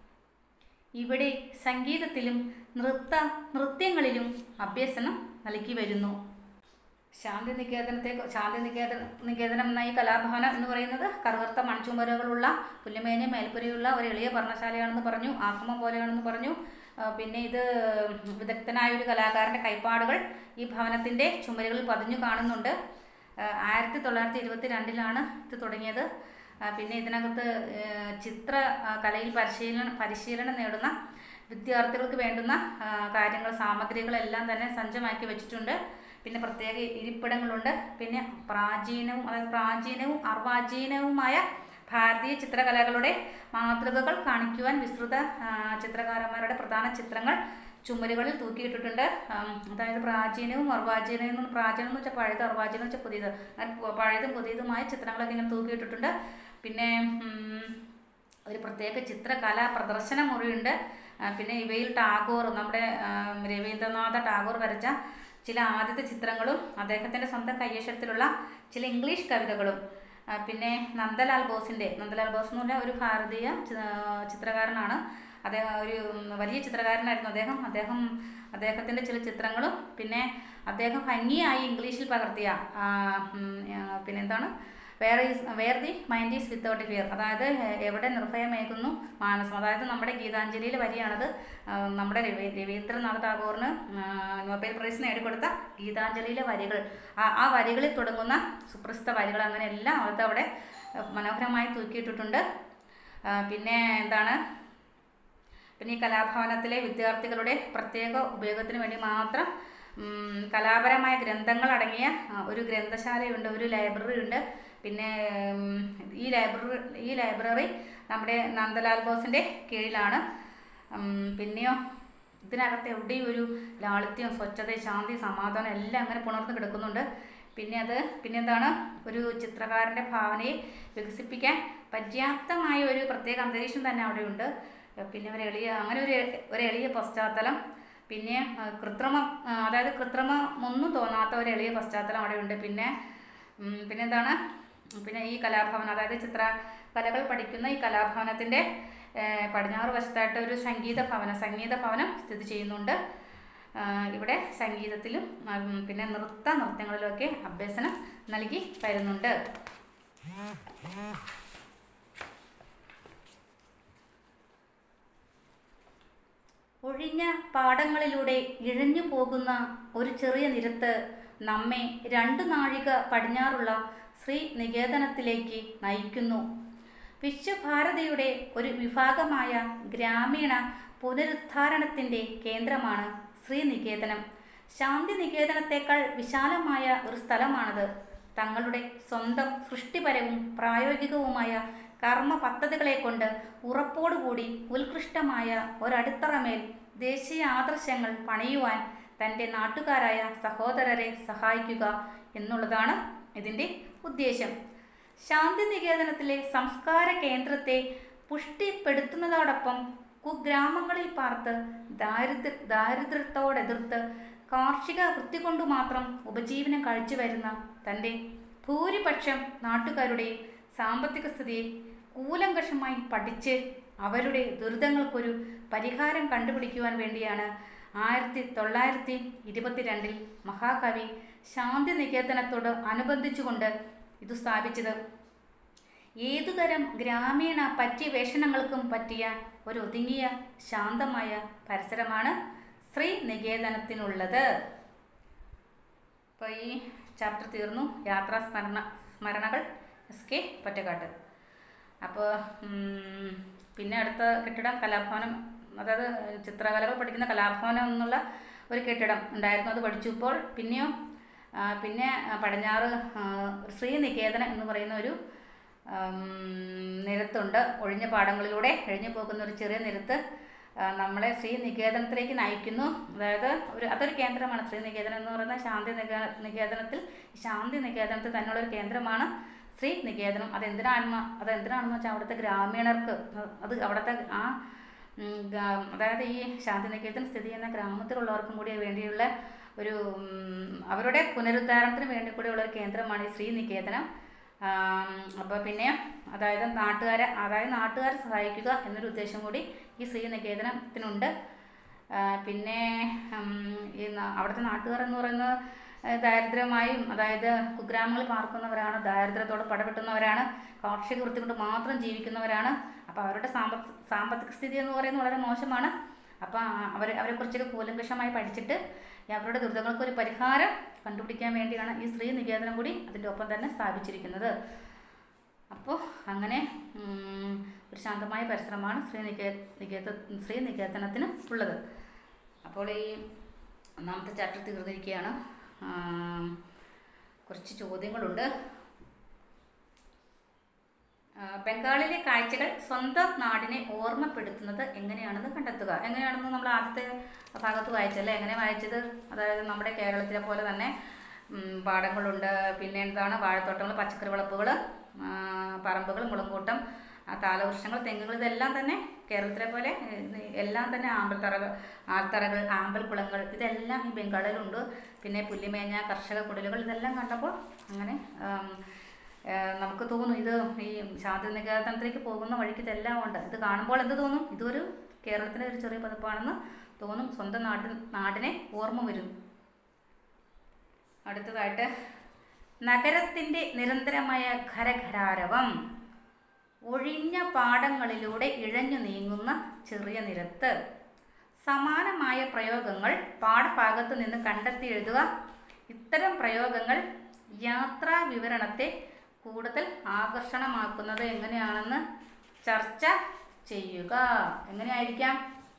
ഇവിടെ സംഗീതത്തിലും നൃത്ത നൃത്യങ്ങളിലും അഭ്യസനം നൽകി വരുന്നു ശാന്തി നികേതനത്തെ ശാന്തി നികേതന നികേതനം എന്ന ഈ കലാഭവനം എന്ന് പറയുന്നത് കറുകർത്ത മൺചുമരുകളുള്ള പുല്ലുമേഞ്ഞ മേൽപ്പുരയുള്ള ഒരു എളിയ പർണശാലയാണെന്ന് പറഞ്ഞു ആശ്രമം പോലെയാണെന്ന് പറഞ്ഞു ആ, പിന്നെ ഇത് വിദഗ്ധനായ ഒരു കലാകാരൻ്റെ കൈപ്പാടുകൾ ഈ ഭവനത്തിൻ്റെ ചുമരുകളിൽ പതിഞ്ഞു കാണുന്നുണ്ട് ആ, ആയിരത്തി തൊള്ളായിരത്തി ഇരുപത്തി രണ്ടിലാണ് ഇത് തുടങ്ങിയത് ആ, പിന്നെ ഇതിനകത്ത് ഏ, ചിത്ര ആ, കലയിൽ പരിശീലനം പരിശീലനം നേടുന്ന വിദ്യാർത്ഥികൾക്ക് വേണ്ടുന്ന ആ, കാര്യങ്ങൾ സാമഗ്രികളെല്ലാം തന്നെ സജ്ജമാക്കി വെച്ചിട്ടുണ്ട് പിന്നെ പ്രത്യേക ഇരിപ്പിടങ്ങളുണ്ട് പിന്നെ പ്രാചീനവും അതായത് പ്രാചീനവും അർവാചീനവുമായ ഭാരതീയ ചിത്രകലകളുടെ മാതൃകകൾ കാണിക്കുവാൻ വിസ്തൃത ആ, ചിത്രകാരന്മാരുടെ പ്രധാന ചിത്രങ്ങൾ ചുമരുകളിൽ തൂക്കിയിട്ടിട്ടുണ്ട് ആം, അതായത് പ്രാചീനവും അർവാചീനവും എന്ന് പ്രാചീനം എന്ന് വെച്ചാൽ പഴയത് അർവാചീനം എന്ന് വെച്ചാൽ പുതിയത് അങ്ങനെ പു- പഴയതും പുതിയതുമായ ചിത്രങ്ങളൊക്കെ ഇങ്ങനെ തൂക്കിയിട്ടിട്ടുണ്ട് പിന്നെ ഉം, ഒരു പ്രത്യേക ചിത്രകലാ പ്രദർശന മുറിയുണ്ട് ആ, പിന്നെ ഇവയിൽ ടാഗോർ നമ്മുടെ ആ, രവീന്ദ്രനാഥ ടാഗോർ വരച്ച ചില ആദ്യത്തെ ചിത്രങ്ങളും അദ്ദേഹത്തിൻ്റെ സ്വന്തം കയ്യക്ഷരത്തിലുള്ള ചില ഇംഗ്ലീഷ് കവിതകളും ആ, പിന്നെ നന്ദലാൽ ബോസിൻ്റെ നന്ദലാൽ ബോസ് എന്ന് പറഞ്ഞാൽ ഒരു ഭാരതീയ ചി- ആ, ചിത്രകാരനാണ് അദ്ദേഹം ഒരു ഉം, വലിയ ചിത്രകാരനായിരുന്നു അദ്ദേഹം അദ്ദേഹം അദ്ദേഹത്തിൻ്റെ ചില ചിത്രങ്ങളും പിന്നെ അദ്ദേഹം ഭംഗിയായി ഇംഗ്ലീഷിൽ പകർത്തിയ ആ, ഉം, ആ, പിന്നെന്താണ് where is where the mind is without fear അതായത് എ- എവിടെ നിർഭയമേകുന്നു മാനസം അതായത് നമ്മുടെ ഗീതാഞ്ജലിയിലെ വരിയാണത് ആ, നമ്മുടെ രവി രവീന്ദ്രനാഥ് ടാഗോറിന് ആ, നൊബേൽ പ്രൈസ് നേടിക്കൊടുത്ത ഗീതാഞ്ജലിയിലെ വരികൾ ആ ആ വരികളിൽ തുടങ്ങുന്ന സുപ്രസിദ്ധ വരികൾ അങ്ങനെ എല്ലാം അവിടുത്തെ അവിടെ മനോഹരമായി തൂക്കിയിട്ടിട്ടുണ്ട് ആ, പിന്നെ എന്താണ് പിന്നെ ഈ കലാഭവനത്തിലെ വിദ്യാർത്ഥികളുടെ പ്രത്യേക ഉപയോഗത്തിന് വേണ്ടി മാത്രം ഉം, കലാപരമായ ഗ്രന്ഥങ്ങൾ അടങ്ങിയ ആ, ഒരു ഗ്രന്ഥശാലയുണ്ട് ഒരു ലൈബ്രറി ഉണ്ട് പിന്നെ ഉം, ഈ ലൈബ്രറി ഈ ലൈബ്രറി നമ്മുടെ നന്ദലാൽ ബോസിൻ്റെ കീഴിലാണ് ഉം, പിന്നെയോ ഇതിനകത്ത് എവിടെയും ഒരു ലാളിത്യം സ്വച്ഛത ശാന്തി സമാധാനം എല്ലാം അങ്ങനെ പുണർന്ന് കിടക്കുന്നുണ്ട് പിന്നെ അത് പിന്നെ എന്താണ് ഒരു ചിത്രകാരൻ്റെ ഭാവനയെ വികസിപ്പിക്കാൻ പര്യാപ്തമായ ഒരു പ്രത്യേക അന്തരീക്ഷം തന്നെ അവിടെയുണ്ട് പിന്നെ ഒരു എളിയ അങ്ങനെ ഒരു ഒരു എളിയ പശ്ചാത്തലം പിന്നെ ആ, കൃത്രിമം ആ, അതായത് കൃത്രിമം ഒന്നും തോന്നാത്ത ഒരു എളിയ പശ്ചാത്തലം അവിടെയുണ്ട് പിന്നെ ഉം, പിന്നെന്താണ് പിന്നെ ഈ കലാഭവൻ അതായത് ചിത്ര കലകൾ പഠിക്കുന്ന ഈ കലാഭവനത്തിൻ്റെ ഏഹ്, പടിഞ്ഞാറ് വശത്തായിട്ട് ഒരു സംഗീത ഭവനം സംഗീത ഭവനം സ്ഥിതി ചെയ്യുന്നുണ്ട് ആഹ് ഇവിടെ സംഗീതത്തിലും ഉം, പിന്നെ നൃത്ത നൃത്യങ്ങളിലുമൊക്കെ അഭ്യസനം നൽകി വരുന്നുണ്ട് ഒഴിഞ്ഞ പാടങ്ങളിലൂടെ ഇഴഞ്ഞു പോകുന്ന ഒരു ചെറിയ നിരത്ത് നമ്മെ രണ്ട് നാഴിക പടിഞ്ഞാറുള്ള ശ്രീ നികേതനത്തിലേക്ക് നയിക്കുന്നു വിശ്വഭാരതിയുടെ ഒരു വിഭാഗമായ ഗ്രാമീണ പുനരുദ്ധാരണത്തിൻ്റെ കേന്ദ്രമാണ് ശ്രീനികേതനം ശാന്തി നികേതനത്തേക്കാൾ വിശാലമായ ഒരു സ്ഥലമാണത് തങ്ങളുടെ സ്വന്തം സൃഷ്ടിപരവും പ്രായോഗികവുമായ കർമ്മ പദ്ധതികളെ കൊണ്ട് ഉറപ്പോടുകൂടി ഉത്കൃഷ്ടമായ ഒരടിത്തറമേൽ ദേശീയ ആദർശങ്ങൾ പണിയുവാൻ തൻ്റെ നാട്ടുകാരായ സഹോദരരെ സഹായിക്കുക എന്നുള്ളതാണ് ഇതിൻ്റെ ഉദ്ദേശം ശാന്തി നികേതനത്തിലെ സംസ്കാര കേന്ദ്രത്തെ പുഷ്ടിപ്പെടുത്തുന്നതോടൊപ്പം കുഗ്രാമങ്ങളിൽ പാർത്ത് ദാരിദ്ര്യ ദാരിദ്ര്യത്തോടെതിർത്ത് കാർഷിക വൃത്തി കൊണ്ടു മാത്രം ഉപജീവനം കഴിച്ചു വരുന്ന തൻ്റെ ഭൂരിപക്ഷം നാട്ടുകാരുടെയും സാമ്പത്തിക സ്ഥിതിയെ കൂലങ്കഷമായി പഠിച്ച് അവരുടെ ദുരിതങ്ങൾക്കൊരു പരിഹാരം കണ്ടുപിടിക്കുവാൻ വേണ്ടിയാണ് ആയിരത്തി തൊള്ളായിരത്തി ഇരുപത്തിരണ്ടിൽ മഹാകവി ശാന്തി നികേതനത്തോട് അനുബന്ധിച്ചുകൊണ്ട് ഇത് സ്ഥാപിച്ചത് ഏതുതരം ഗ്രാമീണ പര്യവേഷണങ്ങൾക്കും പറ്റിയ ഒരു ഒതുങ്ങിയ ശാന്തമായ പരിസരമാണ് ശ്രീ നികേതനത്തിനുള്ളത് അപ്പോൾ ഈ ചാപ്റ്റർ തീർന്നു യാത്രാ സ്മരണ സ്മരണകൾ എസ് കെ പൊറ്റക്കാട്ട് അപ്പോൾ ഉം, പിന്നെ അടുത്ത കെട്ടിടം കലാഭവനം അതായത് ചിത്രകലകൾ പഠിക്കുന്ന കലാഭവനം എന്നുള്ള ഒരു കെട്ടിടം ഉണ്ടായിരുന്നു അത് പഠിച്ചു ഇപ്പോൾ പിന്നെയോ ആ, പിന്നെ ആ, പടിഞ്ഞാറ് ആ, ശ്രീനികേതനം എന്ന് പറയുന്ന ഒരു ആം, നിരത്തുണ്ട് ഒഴിഞ്ഞ പാടങ്ങളിലൂടെ കഴിഞ്ഞു പോകുന്ന ഒരു ചെറിയ നിരത്ത് ആ, നമ്മളെ ശ്രീ നികേതനത്തിലേക്ക് നയിക്കുന്നു അതായത് ഒരു അതൊരു കേന്ദ്രമാണ് ശ്രീ നികേതനം എന്ന് പറയുന്ന ശാന്തി നികേ നികേതനത്തിൽ ശാന്തി നികേതനത്തിൽ തന്നെയുള്ള ഒരു കേന്ദ്രമാണ് ശ്രീ നികേതനം അതെന്തിനാണെന്ന് അതെന്തിനാണെന്ന് വെച്ചാൽ അവിടുത്തെ ഗ്രാമീണർക്ക് അത് അവിടുത്തെ ആ ഉം, ഗാ- അതായത് ഈ ശാന്തി നികേതനം സ്ഥിതി ചെയ്യുന്ന ഗ്രാമത്തിലുള്ളവർക്കും കൂടി വേണ്ടിയുള്ള ഒരു ഉം, അവരുടെ പുനരുദ്ധാരണത്തിന് വേണ്ടി കൂടിയുള്ള ഒരു കേന്ദ്രമാണ് ഈ ശ്രീ നികേതനം അപ്പോൾ പിന്നെ അതായത് നാട്ടുകാരെ അതായത് നാട്ടുകാരെ സഹായിക്കുക എന്നൊരു ഉദ്ദേശം കൂടി ഈ ശ്രീ നികേതനത്തിനുണ്ട് ആ, പിന്നെ ഉം, ഈ ന- അവിടുത്തെ നാട്ടുകാർ എന്ന് പറയുന്നത് ഏഹ്, ദാരിദ്ര്യമായും അതായത് കുഗ്രാമങ്ങളിൽ പാർക്കുന്നവരാണ് ദാരിദ്ര്യത്തോട് പടപെട്ടുന്നവരാണ് കാർഷിക വൃത്തി കൊണ്ട് മാത്രം ജീവിക്കുന്നവരാണ് അപ്പോൾ അവരുടെ സാമ്പത്ത് സാമ്പത്തിക സ്ഥിതി എന്ന് പറയുന്നത് വളരെ മോശമാണ് അപ്പോൾ അവർ അവരെക്കുറിച്ചൊക്കെ കൂലങ്കഷമായി പഠിച്ചിട്ട് ഈ അവരുടെ ദുരിതങ്ങൾക്ക് ഒരു പരിഹാരം കണ്ടുപിടിക്കാൻ വേണ്ടിയാണ് ഈ സ്ത്രീ നികേതനം കൂടി അതിൻ്റെ ഒപ്പം തന്നെ സ്ഥാപിച്ചിരിക്കുന്നത് അപ്പോൾ അങ്ങനെ ഉം, ഒരു ശാന്തമായ പരിസരമാണ് ശ്രീ നികേ നികേത ശ്രീ നികേതനത്തിന് ഉള്ളത് അപ്പോൾ ഈ ഒന്നാമത്തെ ചാപ്റ്റർ തീർന്നിരിക്കുകയാണ് ആം, കുറച്ച് ചോദ്യങ്ങളുണ്ട് ആ, ബംഗാളിലെ കാഴ്ചകൾ സ്വന്തം നാടിനെ ഓർമ്മപ്പെടുത്തുന്നത് എങ്ങനെയാണെന്ന് കണ്ടെത്തുക എങ്ങനെയാണെന്ന് നമ്മൾ ആദ്യത്തെ ഭാഗത്ത് വായിച്ചല്ലേ എങ്ങനെ വായിച്ചത് അതായത് നമ്മുടെ കേരളത്തിലെ പോലെ തന്നെ ഉം, പാടങ്ങളുണ്ട് പിന്നെ എന്താണ് വാഴത്തോട്ടങ്ങൾ പച്ചക്കറി വിളപ്പുകൾ പറമ്പുകൾ മുളങ്കൂട്ടം ആ, താലവൃക്ഷങ്ങൾ തെങ്ങുകൾ ഇതെല്ലാം തന്നെ കേരളത്തിലെ പോലെ ഇത് എല്ലാം തന്നെ ആമ്പൽത്തറകൾ ആൽത്തറകൾ ആമ്പൽക്കുളങ്ങൾ ഇതെല്ലാം ഈ ബംഗാളിലുണ്ട് പിന്നെ പുല്ലിമേഞ്ഞ കർഷക കുടിലുകൾ ഇതെല്ലാം കണ്ടപ്പോൾ അങ്ങനെ ആം, ഏഹ് നമുക്ക് തോന്നും ഇത് ഈ ശാന്തി നികേതനത്തിലേക്ക് പോകുന്ന വഴിക്ക് ഇതെല്ലാം ഉണ്ട് ഇത് കാണുമ്പോൾ എന്ത് തോന്നും ഇതൊരു കേരളത്തിലെ ഒരു ചെറിയ പതിപ്പാണെന്ന് തോന്നും സ്വന്തം നാട്ടിൽ നാടിനെ ഓർമ്മ വരും അടുത്തതായിട്ട് നഗരത്തിൻ്റെ നിരന്തരമായ ഖരഖരാരവം ഒഴിഞ്ഞ പാടങ്ങളിലൂടെ ഇഴഞ്ഞു നീങ്ങുന്ന ചെറിയ നിരത്ത് സമാനമായ പ്രയോഗങ്ങൾ പാഠഭാഗത്ത് നിന്ന് കണ്ടെത്തി എഴുതുക ഇത്തരം പ്രയോഗങ്ങൾ യാത്രാ വിവരണത്തെ കൂടുതൽ ആകർഷണമാക്കുന്നത് എങ്ങനെയാണെന്ന് ചർച്ച ചെയ്യുക എങ്ങനെയായിരിക്കാം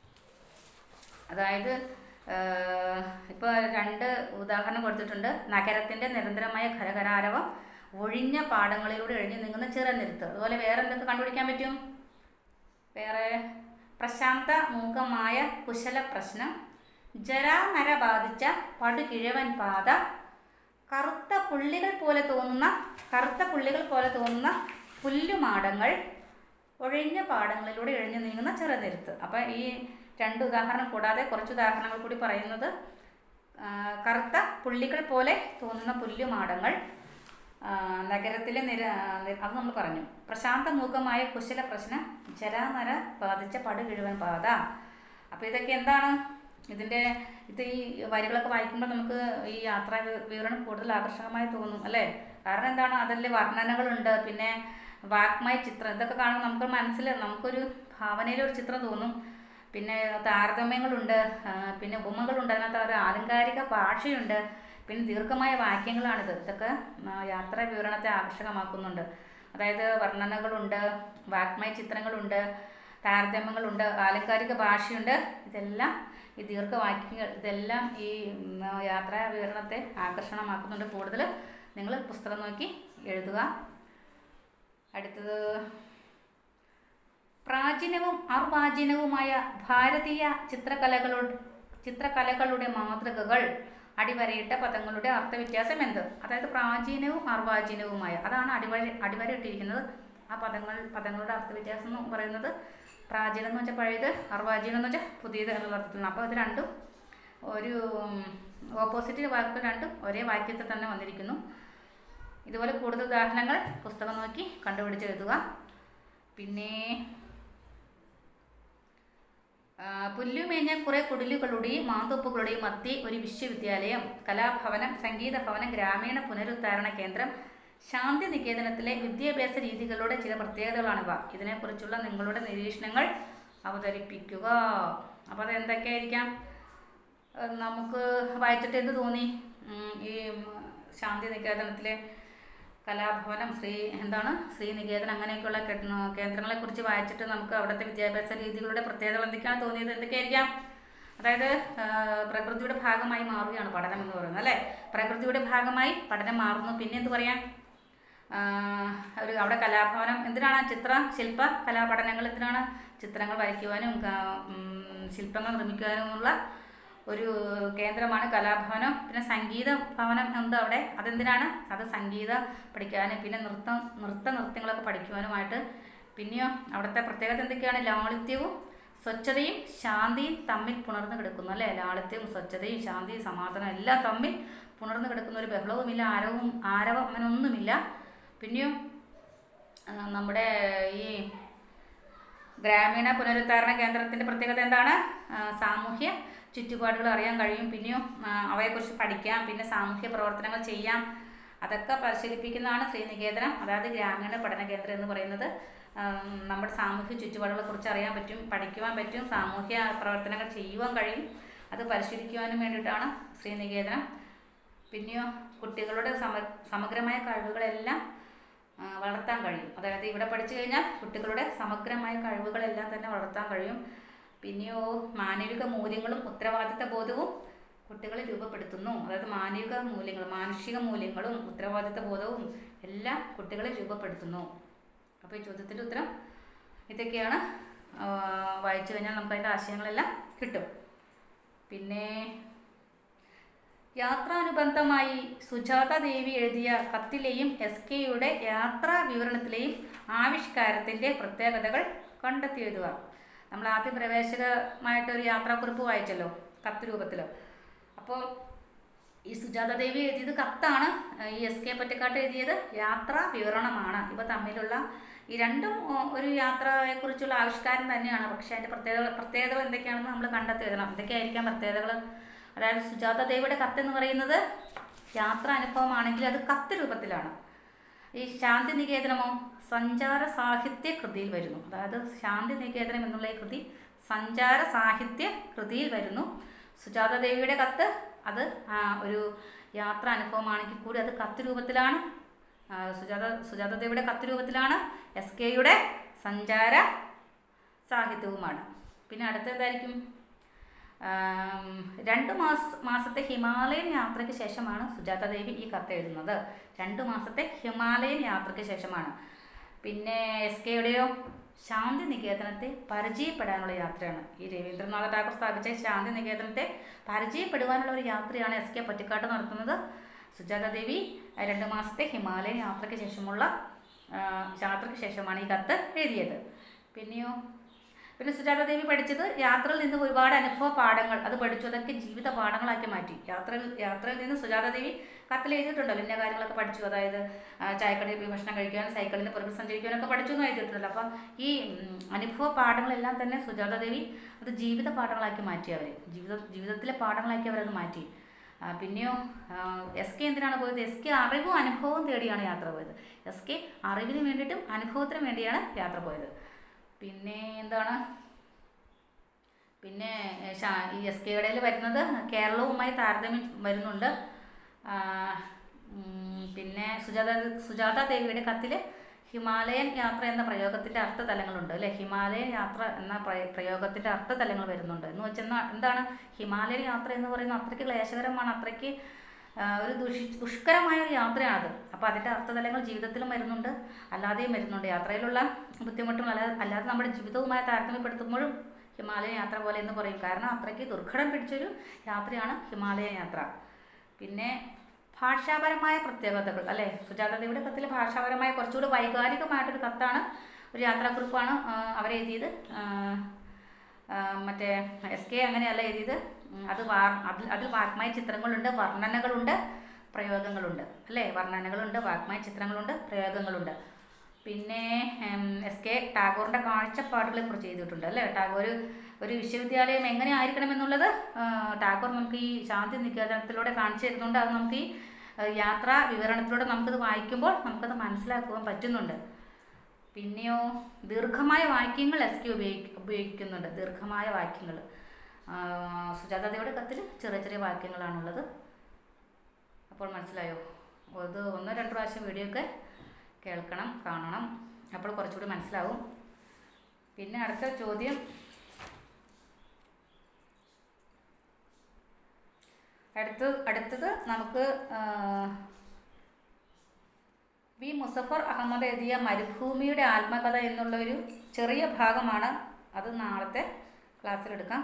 അതായത് ഇപ്പോൾ രണ്ട് ഉദാഹരണം കൊടുത്തിട്ടുണ്ട് നഗരത്തിൻ്റെ നിരന്തരമായ ഖരഖരാരവം ഒഴിഞ്ഞ പാടങ്ങളിലൂടെ എഴിഞ്ഞു നീങ്ങുന്ന ചിറനിരുത്ത് അതുപോലെ വേറെ എന്തൊക്കെ കണ്ടുപിടിക്കാൻ പറ്റും വേറെ പ്രശാന്ത മൂകമായ കുശല പ്രശ്നം ജരാനര ബാധിച്ച പടുകിഴവൻ പാത കറുത്ത പുള്ളികൾ പോലെ തോന്നുന്ന കറുത്ത പുള്ളികൾ പോലെ തോന്നുന്ന പുല്ലുമാടങ്ങൾ ഒഴിഞ്ഞ പാടങ്ങളിലൂടെ എഴിഞ്ഞു നീങ്ങുന്ന ചെറുനിരുത്ത് അപ്പം ഈ രണ്ട് ഉദാഹരണം കൂടാതെ കുറച്ച് ഉദാഹരണങ്ങൾ കൂടി പറയുന്നത് ആ, കറുത്ത പുള്ളികൾ പോലെ തോന്നുന്ന പുല്ലുമാടങ്ങൾ ആ, നഗരത്തിലെ നിര നി- അത് നമ്മൾ പറഞ്ഞു പ്രശാന്തമുഖമായ കുശല പ്രശ്നം ജരാനര ബാധിച്ച പടുകിഴുവൻ പാത അപ്പോൾ ഇതൊക്കെ എന്താണ് ഇതിൻ്റെ ഇത് ഈ വരികളൊക്കെ വായിക്കുമ്പോൾ നമുക്ക് ഈ യാത്രാ വി- വിവരണം കൂടുതൽ ആകർഷകമായി തോന്നും അല്ലേ കാരണം എന്താണ് അതിൽ വർണ്ണനകളുണ്ട് പിന്നെ വാഗ്മയ ചിത്രം ഇതൊക്കെ കാണുമ്പോൾ നമുക്ക് മനസ്സിൽ നമുക്കൊരു ഭാവനയിലൊരു ചിത്രം തോന്നും പിന്നെ താരതമ്യങ്ങളുണ്ട് ആ, പിന്നെ ഉപമകളുണ്ട് അതിനകത്ത് ഒരു ആലങ്കാരിക ഭാഷയുണ്ട് പിന്നെ ദീർഘമായ വാക്യങ്ങളാണിത് ഇതൊക്കെ ആ, യാത്രാ വിവരണത്തെ ആകർഷകമാക്കുന്നുണ്ട് അതായത് വർണ്ണനകളുണ്ട് വാഗ്മയ ചിത്രങ്ങളുണ്ട് താരതമ്യങ്ങളുണ്ട് ആലങ്കാരിക ഭാഷയുണ്ട് ഇതെല്ലാം ഈ ദീർഘവാക്യങ്ങൾ ഇതെല്ലാം ഈ ഉം, യാത്രാ വിവരണത്തെ ആകർഷണമാക്കുന്നുണ്ട് കൂടുതൽ നിങ്ങൾ പുസ്തകം നോക്കി എഴുതുക അടുത്തത് പ്രാചീനവും അർവാചീനവുമായ ഭാരതീയ ചിത്രകലകളുടെ ചിത്രകലകളുടെ മാതൃകകൾ അടിവരയിട്ട പദങ്ങളുടെ അർത്ഥവ്യത്യാസം എന്ത് അതായത് പ്രാചീനവും അർവാചീനവുമായ അതാണ് അടിവര അടിവരയിട്ടിരിക്കുന്നത് ആ പദങ്ങൾ പദങ്ങളുടെ അർത്ഥവ്യത്യാസം എന്ന് പറയുന്നത് പ്രാചീനം എന്ന് വെച്ചാൽ പഴയത് അർവാചീനം എന്ന് വെച്ചാൽ പുതിയത് എന്നുള്ള അർത്ഥത്തിലാണ് അപ്പോൾ ഇത് രണ്ടും ഒരു ഓപ്പോസിറ്റ് വാക്കുകൾ രണ്ടും ഒരേ വാക്യത്തിൽ തന്നെ വന്നിരിക്കുന്നു ഇതുപോലെ കൂടുതൽ ഉദാഹരണങ്ങൾ പുസ്തകം നോക്കി കണ്ടുപിടിച്ച് എഴുതുക പിന്നെ ആ, പുല്ലുമേഞ്ഞ കുറെ കുടിലുകളുടെയും മാന്തോപ്പുകളുടെയും മധ്യേ ഒരു വിശ്വവിദ്യാലയം കലാഭവനം സംഗീത ഭവനം ഗ്രാമീണ പുനരുദ്ധാരണ കേന്ദ്രം ശാന്തി നികേതനത്തിലെ വിദ്യാഭ്യാസ രീതികളുടെ ചില പ്രത്യേകതകളാണിവ ഇതിനെക്കുറിച്ചുള്ള നിങ്ങളുടെ നിരീക്ഷണങ്ങൾ അവതരിപ്പിക്കുക അപ്പോൾ അത് എന്തൊക്കെയായിരിക്കാം ഏഹ് നമുക്ക് വായിച്ചിട്ട് എന്ത് തോന്നി ഉം, ഈ ഉം, ശാന്തി നികേതനത്തിലെ കലാഭവനം ശ്രീ എന്താണ് ശ്രീ നികേതൻ അങ്ങനെയൊക്കെയുള്ള കെട്ട- കേന്ദ്രങ്ങളെക്കുറിച്ച് വായിച്ചിട്ട് നമുക്ക് അവിടുത്തെ വിദ്യാഭ്യാസ രീതികളുടെ പ്രത്യേകതകൾ എന്തൊക്കെയാണ് തോന്നിയത് എന്തൊക്കെയായിരിക്കാം അതായത് ആ, പ്രകൃതിയുടെ ഭാഗമായി മാറുകയാണ് പഠനം എന്ന് പറയുന്നത് അല്ലേ പ്രകൃതിയുടെ ഭാഗമായി പഠനം മാറുന്നു പിന്നെ എന്ത് പറയാം ആ, ഒരു അവിടെ കലാഭവനം എന്തിനാണ് ചിത്ര ശില്പ കലാപഠനങ്ങൾ എന്തിനാണ് ചിത്രങ്ങൾ വരയ്ക്കുവാനും ക- ഉം, ശില്പങ്ങൾ നിർമ്മിക്കാനുമുള്ള ഒരു കേന്ദ്രമാണ് കലാഭവനം പിന്നെ സംഗീത ഭവനം ഉണ്ട് അവിടെ അതെന്തിനാണ് അത് സംഗീതം പഠിക്കാനും പിന്നെ നൃത്തം നൃത്ത നൃത്യങ്ങളൊക്കെ പഠിക്കുവാനുമായിട്ട് പിന്നെയോ അവിടുത്തെ പ്രത്യേകത എന്തൊക്കെയാണ് ലാളിത്യവും സ്വച്ഛതയും ശാന്തിയും തമ്മിൽ പുണർന്ന് കിടക്കുന്നു അല്ലേ ലാളിത്യവും സ്വച്ഛതയും ശാന്തിയും സമാധാനം എല്ലാം തമ്മിൽ പുണർന്ന് കിടക്കുന്ന ഒരു ബഹളവുമില്ല ആരവും ആരവം അങ്ങനെ ഒന്നുമില്ല പിന്നെയോ ആ, നമ്മുടെ ഈ ഗ്രാമീണ പുനരുദ്ധാരണ കേന്ദ്രത്തിൻ്റെ പ്രത്യേകത എന്താണ് ആ, സാമൂഹ്യ ചുറ്റുപാടുകൾ അറിയാൻ കഴിയും പിന്നെയോ ആ, അവയെക്കുറിച്ച് പഠിക്കാം പിന്നെ സാമൂഹ്യ പ്രവർത്തനങ്ങൾ ചെയ്യാം അതൊക്കെ പരിശീലിപ്പിക്കുന്നതാണ് ശ്രീനികേതനം അതായത് ഗ്രാമീണ പഠന കേന്ദ്രം എന്ന് പറയുന്നത് ആ, നമ്മുടെ സാമൂഹ്യ ചുറ്റുപാടുകളെ കുറിച്ച് അറിയാൻ പറ്റും പഠിക്കുവാൻ പറ്റും സാമൂഹ്യ പ്രവർത്തനങ്ങൾ ചെയ്യുവാൻ കഴിയും അത് പരിശീലിക്കുവാനും വേണ്ടിയിട്ടാണ് ശ്രീനികേതനം പിന്നെയോ കുട്ടികളുടെ സമ സമഗ്രമായ കഴിവുകളെല്ലാം ആ, വളർത്താൻ കഴിയും അതായത് ഇവിടെ പഠിച്ചു കഴിഞ്ഞാൽ കുട്ടികളുടെ സമഗ്രമായ കഴിവുകളെല്ലാം തന്നെ വളർത്താൻ കഴിയും പിന്നെയോ മാനവിക മൂല്യങ്ങളും ഉത്തരവാദിത്ത ബോധവും കുട്ടികളെ രൂപപ്പെടുത്തുന്നു അതായത് മാനവിക മൂല്യങ്ങൾ മാനുഷിക മൂല്യങ്ങളും ഉത്തരവാദിത്ത ബോധവും എല്ലാം കുട്ടികളെ രൂപപ്പെടുത്തുന്നു അപ്പോൾ ഈ ചോദ്യത്തിൻ്റെ ഉത്തരം ഇതൊക്കെയാണ് ആ, വായിച്ചു കഴിഞ്ഞാൽ നമുക്ക് അതിൻ്റെ ആശയങ്ങളെല്ലാം കിട്ടും പിന്നെ യാത്രാനുബന്ധമായി സുജാത ദേവി എഴുതിയ കത്തിലെയും എസ് കെയുടെ യാത്രാ വിവരണത്തിലെയും ആവിഷ്കാരത്തിൻ്റെ പ്രത്യേകതകൾ കണ്ടെത്തി എഴുതുക നമ്മൾ ആദ്യം പ്രവേശകമായിട്ടൊരു യാത്രാക്കുറിപ്പ് വായിച്ചല്ലോ കത്ത് രൂപത്തിൽ അപ്പോൾ ഈ സുജാത ദേവി എഴുതിയത് കത്താണ് ഈ എസ് കെ പറ്റക്കാട്ട് എഴുതിയത് യാത്രാ വിവരണമാണ് ഇവ തമ്മിലുള്ള ഈ രണ്ടും ഒ- ഒരു യാത്രയെക്കുറിച്ചുള്ള ആവിഷ്കാരം തന്നെയാണ് പക്ഷേ അതിൻ്റെ പ്രത്യേകത പ്രത്യേകതകൾ എന്തൊക്കെയാണെന്ന് നമ്മൾ കണ്ടെത്തി എഴുതണം എന്തൊക്കെയായിരിക്കാം പ്രത്യേകതകൾ അതായത് സുജാത ദേവിയുടെ കത്ത് എന്ന് പറയുന്നത് യാത്രാ അനുഭവമാണെങ്കിൽ അത് കത്ത് രൂപത്തിലാണ് ഈ ശാന്തി നികേതനമോ സഞ്ചാര സാഹിത്യ കൃതിയിൽ വരുന്നു അതായത് ശാന്തി നികേതനം എന്നുള്ള ഈ കൃതി സഞ്ചാര സാഹിത്യ കൃതിയിൽ വരുന്നു സുജാത ദേവിയുടെ കത്ത് അത് ആ, ഒരു യാത്രാ അനുഭവമാണെങ്കിൽ കൂടി അത് കത്ത് രൂപത്തിലാണ് ആ, സുജാത സുജാത ദേവിയുടെ കത്ത് രൂപത്തിലാണ് എസ് കെയുടെ സഞ്ചാര സാഹിത്യവുമാണ് പിന്നെ അടുത്തതായിരിക്കും ആം, രണ്ട് മാസ മാസത്തെ ഹിമാലയൻ യാത്രയ്ക്ക് ശേഷമാണ് സുജാത ദേവി ഈ കത്ത് എഴുതുന്നത് രണ്ട് മാസത്തെ ഹിമാലയൻ യാത്രയ്ക്ക് ശേഷമാണ് പിന്നെ എസ് കെയുടെയോ ശാന്തി നികേതനത്തെ പരിചയപ്പെടാനുള്ള യാത്രയാണ് ഈ രവീന്ദ്രനാഥ ടാഗോർ സ്ഥാപിച്ച ശാന്തി നികേതനത്തെ പരിചയപ്പെടുവാനുള്ള ഒരു യാത്രയാണ് എസ് കെ പറ്റിക്കാട്ട് നടത്തുന്നത് സുജാത ദേവി ആ, രണ്ട് മാസത്തെ ഹിമാലയൻ യാത്രയ്ക്ക് ശേഷമുള്ള ആ, യാത്രയ്ക്ക് ശേഷമാണ് ഈ കത്ത് എഴുതിയത് പിന്നെയോ പിന്നെ സുജാത ദേവി പഠിച്ചത് യാത്രയിൽ നിന്ന് ഒരുപാട് അനുഭവ പാഠങ്ങൾ അത് പഠിച്ചു അതൊക്കെ ജീവിത പാഠങ്ങളാക്കി മാറ്റി യാത്രയിൽ യാത്രയിൽ നിന്ന് സുജാത ദേവി കത്തിൽ എഴുതിയിട്ടുണ്ടല്ലോ ഇന്ന കാര്യങ്ങളൊക്കെ പഠിച്ചു അതായത് ആ, ചായക്കടയിൽ പോയി ഭക്ഷണം കഴിക്കാനും സൈക്കിളിന് പുറകെ സഞ്ചരിക്കാനൊക്കെ പഠിച്ചു എന്ന് എഴുതിയിട്ടുണ്ടല്ലോ അപ്പം ഈ ഉം, അനുഭവ പാഠങ്ങളെല്ലാം തന്നെ സുജാത ദേവി അത് ജീവിത പാഠങ്ങളാക്കി മാറ്റി അവർ ജീവിത ജീവിതത്തിലെ പാഠങ്ങളാക്കി അവരത് മാറ്റി ആ, പിന്നെയോ എസ് കെ എന്തിനാണ് പോയത് എസ് കെ അറിവും അനുഭവവും തേടിയാണ് യാത്ര പോയത് എസ് കെ അറിവിന് വേണ്ടിയിട്ടും അനുഭവത്തിനും വേണ്ടിയാണ് യാത്ര പോയത് പിന്നെ എന്താണ് പിന്നെ ഏ, ശാ- ഈ എസ് കെയുടെയിൽ വരുന്നത് കേരളവുമായി താരതമ്യം വരുന്നുണ്ട് ആ, ഉം, പിന്നെ സുജാത സുജാത ദേവിയുടെ കത്തിൽ ഹിമാലയൻ യാത്ര എന്ന പ്രയോഗത്തിൻ്റെ അർത്ഥതലങ്ങളുണ്ട് അല്ലേ ഹിമാലയൻ യാത്ര എന്ന പ്രയ- പ്രയോഗത്തിൻ്റെ അർത്ഥതലങ്ങൾ വരുന്നുണ്ട് എന്ന് വെച്ചാൽ എന്താണ് ഹിമാലയൻ യാത്ര എന്ന് പറയുന്നത് അത്രയ്ക്ക് ക്ലേശകരമാണ് അത്രയ്ക്ക് ആ, ഒരു ദുഷി ദുഷ്കരമായ ഒരു യാത്രയാണത് അപ്പോൾ അതിൻ്റെ അർത്ഥതലങ്ങൾ ജീവിതത്തിലും വരുന്നുണ്ട് അല്ലാതെയും വരുന്നുണ്ട് യാത്രയിലുള്ള ബുദ്ധിമുട്ടും അല്ലാതെ അല്ലാതെ നമ്മുടെ ജീവിതവുമായി താരതമ്യപ്പെടുത്തുമ്പോഴും ഹിമാലയൻ യാത്ര പോലെ എന്ന് പറയും കാരണം അത്രയ്ക്ക് ദുർഘടം പിടിച്ചൊരു യാത്രയാണ് ഹിമാലയൻ യാത്ര പിന്നെ ഭാഷാപരമായ പ്രത്യേകതകൾ അല്ലേ സുജാത ദേവിയുടെ കത്തിൽ ഭാഷാപരമായ കുറച്ചുകൂടി വൈകാരികമായിട്ടൊരു കത്താണ് ഒരു യാത്രാക്കുറിപ്പാണ് ആ, അവരെഴുതിയത് ആ, ആ, മറ്റേ എസ് കെ അങ്ങനെയല്ല എഴുതിയത് ഉം, അത് വാ അതിൽ അതിൽ വാഗ്മായ ചിത്രങ്ങളുണ്ട് വർണ്ണനകളുണ്ട് പ്രയോഗങ്ങളുണ്ട് അല്ലേ വർണ്ണനകളുണ്ട് വാഗ്മായ ചിത്രങ്ങളുണ്ട് പ്രയോഗങ്ങളുണ്ട് പിന്നെ എസ് കെ ടാഗോറിൻ്റെ കാഴ്ചപ്പാടുകളെ കുറിച്ച് ചെയ്തിട്ടുണ്ട് അല്ലേ ടാഗോർ ഒരു വിശ്വവിദ്യാലയം എങ്ങനെ ആയിരിക്കണം എന്നുള്ളത് ആ, ടാഗോർ നമുക്ക് ഈ ശാന്തി നികേതനത്തിലൂടെ കാണിച്ചു തരുന്നുണ്ട് അത് നമുക്ക് ഈ ആ, യാത്രാ വിവരണത്തിലൂടെ നമുക്കത് വായിക്കുമ്പോൾ നമുക്കത് മനസ്സിലാക്കുവാൻ പറ്റുന്നുണ്ട് പിന്നെയോ ദീർഘമായ വാക്യങ്ങൾ എസ് കെ ഉപയോഗി ഉപയോഗിക്കുന്നുണ്ട് ദീർഘമായ വാക്യങ്ങൾ സുജാതയുടെ കത്തിൽ ചെറിയ ചെറിയ വാക്യങ്ങളാണുള്ളത് അപ്പോൾ മനസ്സിലായോ അത് ഒന്നോ രണ്ടോ പ്രാവശ്യം വീഡിയോ ഒക്കെ കേൾക്കണം കാണണം അപ്പോൾ കുറച്ചുകൂടി മനസ്സിലാവും പിന്നെ അടുത്ത ചോദ്യം അടുത്ത് അടുത്തത് നമുക്ക് ആ, വി മുസഫർ അഹമ്മദ് എഴുതിയ മരുഭൂമിയുടെ ആത്മകഥ എന്നുള്ള ഒരു ചെറിയ ഭാഗമാണ് അത് നാളത്തെ ക്ലാസ്സിലെടുക്കാം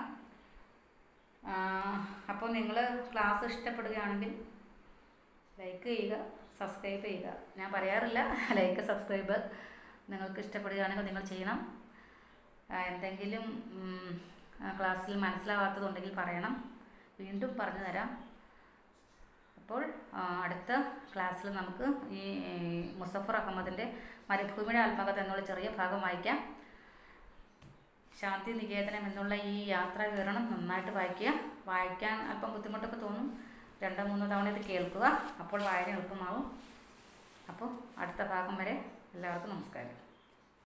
അപ്പോൾ നിങ്ങൾ ക്ലാസ് ഇഷ്ടപ്പെടുകയാണെങ്കിൽ ലൈക്ക് ചെയ്യുക സബ്സ്ക്രൈബ് ചെയ്യുക ഞാൻ പറയാറില്ല ലൈക്ക് സബ്സ്ക്രൈബ് നിങ്ങൾക്ക് ഇഷ്ടപ്പെടുകയാണെങ്കിൽ നിങ്ങൾ ചെയ്യണം ആ, എന്തെങ്കിലും ഉം, ആ, ക്ലാസ്സിൽ മനസ്സിലാവാത്തതുണ്ടെങ്കിൽ പറയണം വീണ്ടും പറഞ്ഞു തരാം അപ്പോൾ ആ, അടുത്ത ക്ലാസ്സിൽ നമുക്ക് ഈ ഈ മുസഫർ അഹമ്മദിൻ്റെ മരുഭൂമിയുടെ ആത്മകഥ എന്നുള്ള ചെറിയ ഭാഗം വായിക്കാം ശാന്തി നികേതനം എന്നുള്ള ഈ യാത്രാ വിവരണം നന്നായിട്ട് വായിക്കുക വായിക്കാൻ അല്പം ബുദ്ധിമുട്ടൊക്കെ തോന്നും രണ്ടോ മൂന്നോ തവണ ഇത് കേൾക്കുക അപ്പോൾ വായന എളുപ്പമാവും അപ്പോൾ അടുത്ത ഭാഗം വരെ എല്ലാവർക്കും നമസ്കാരം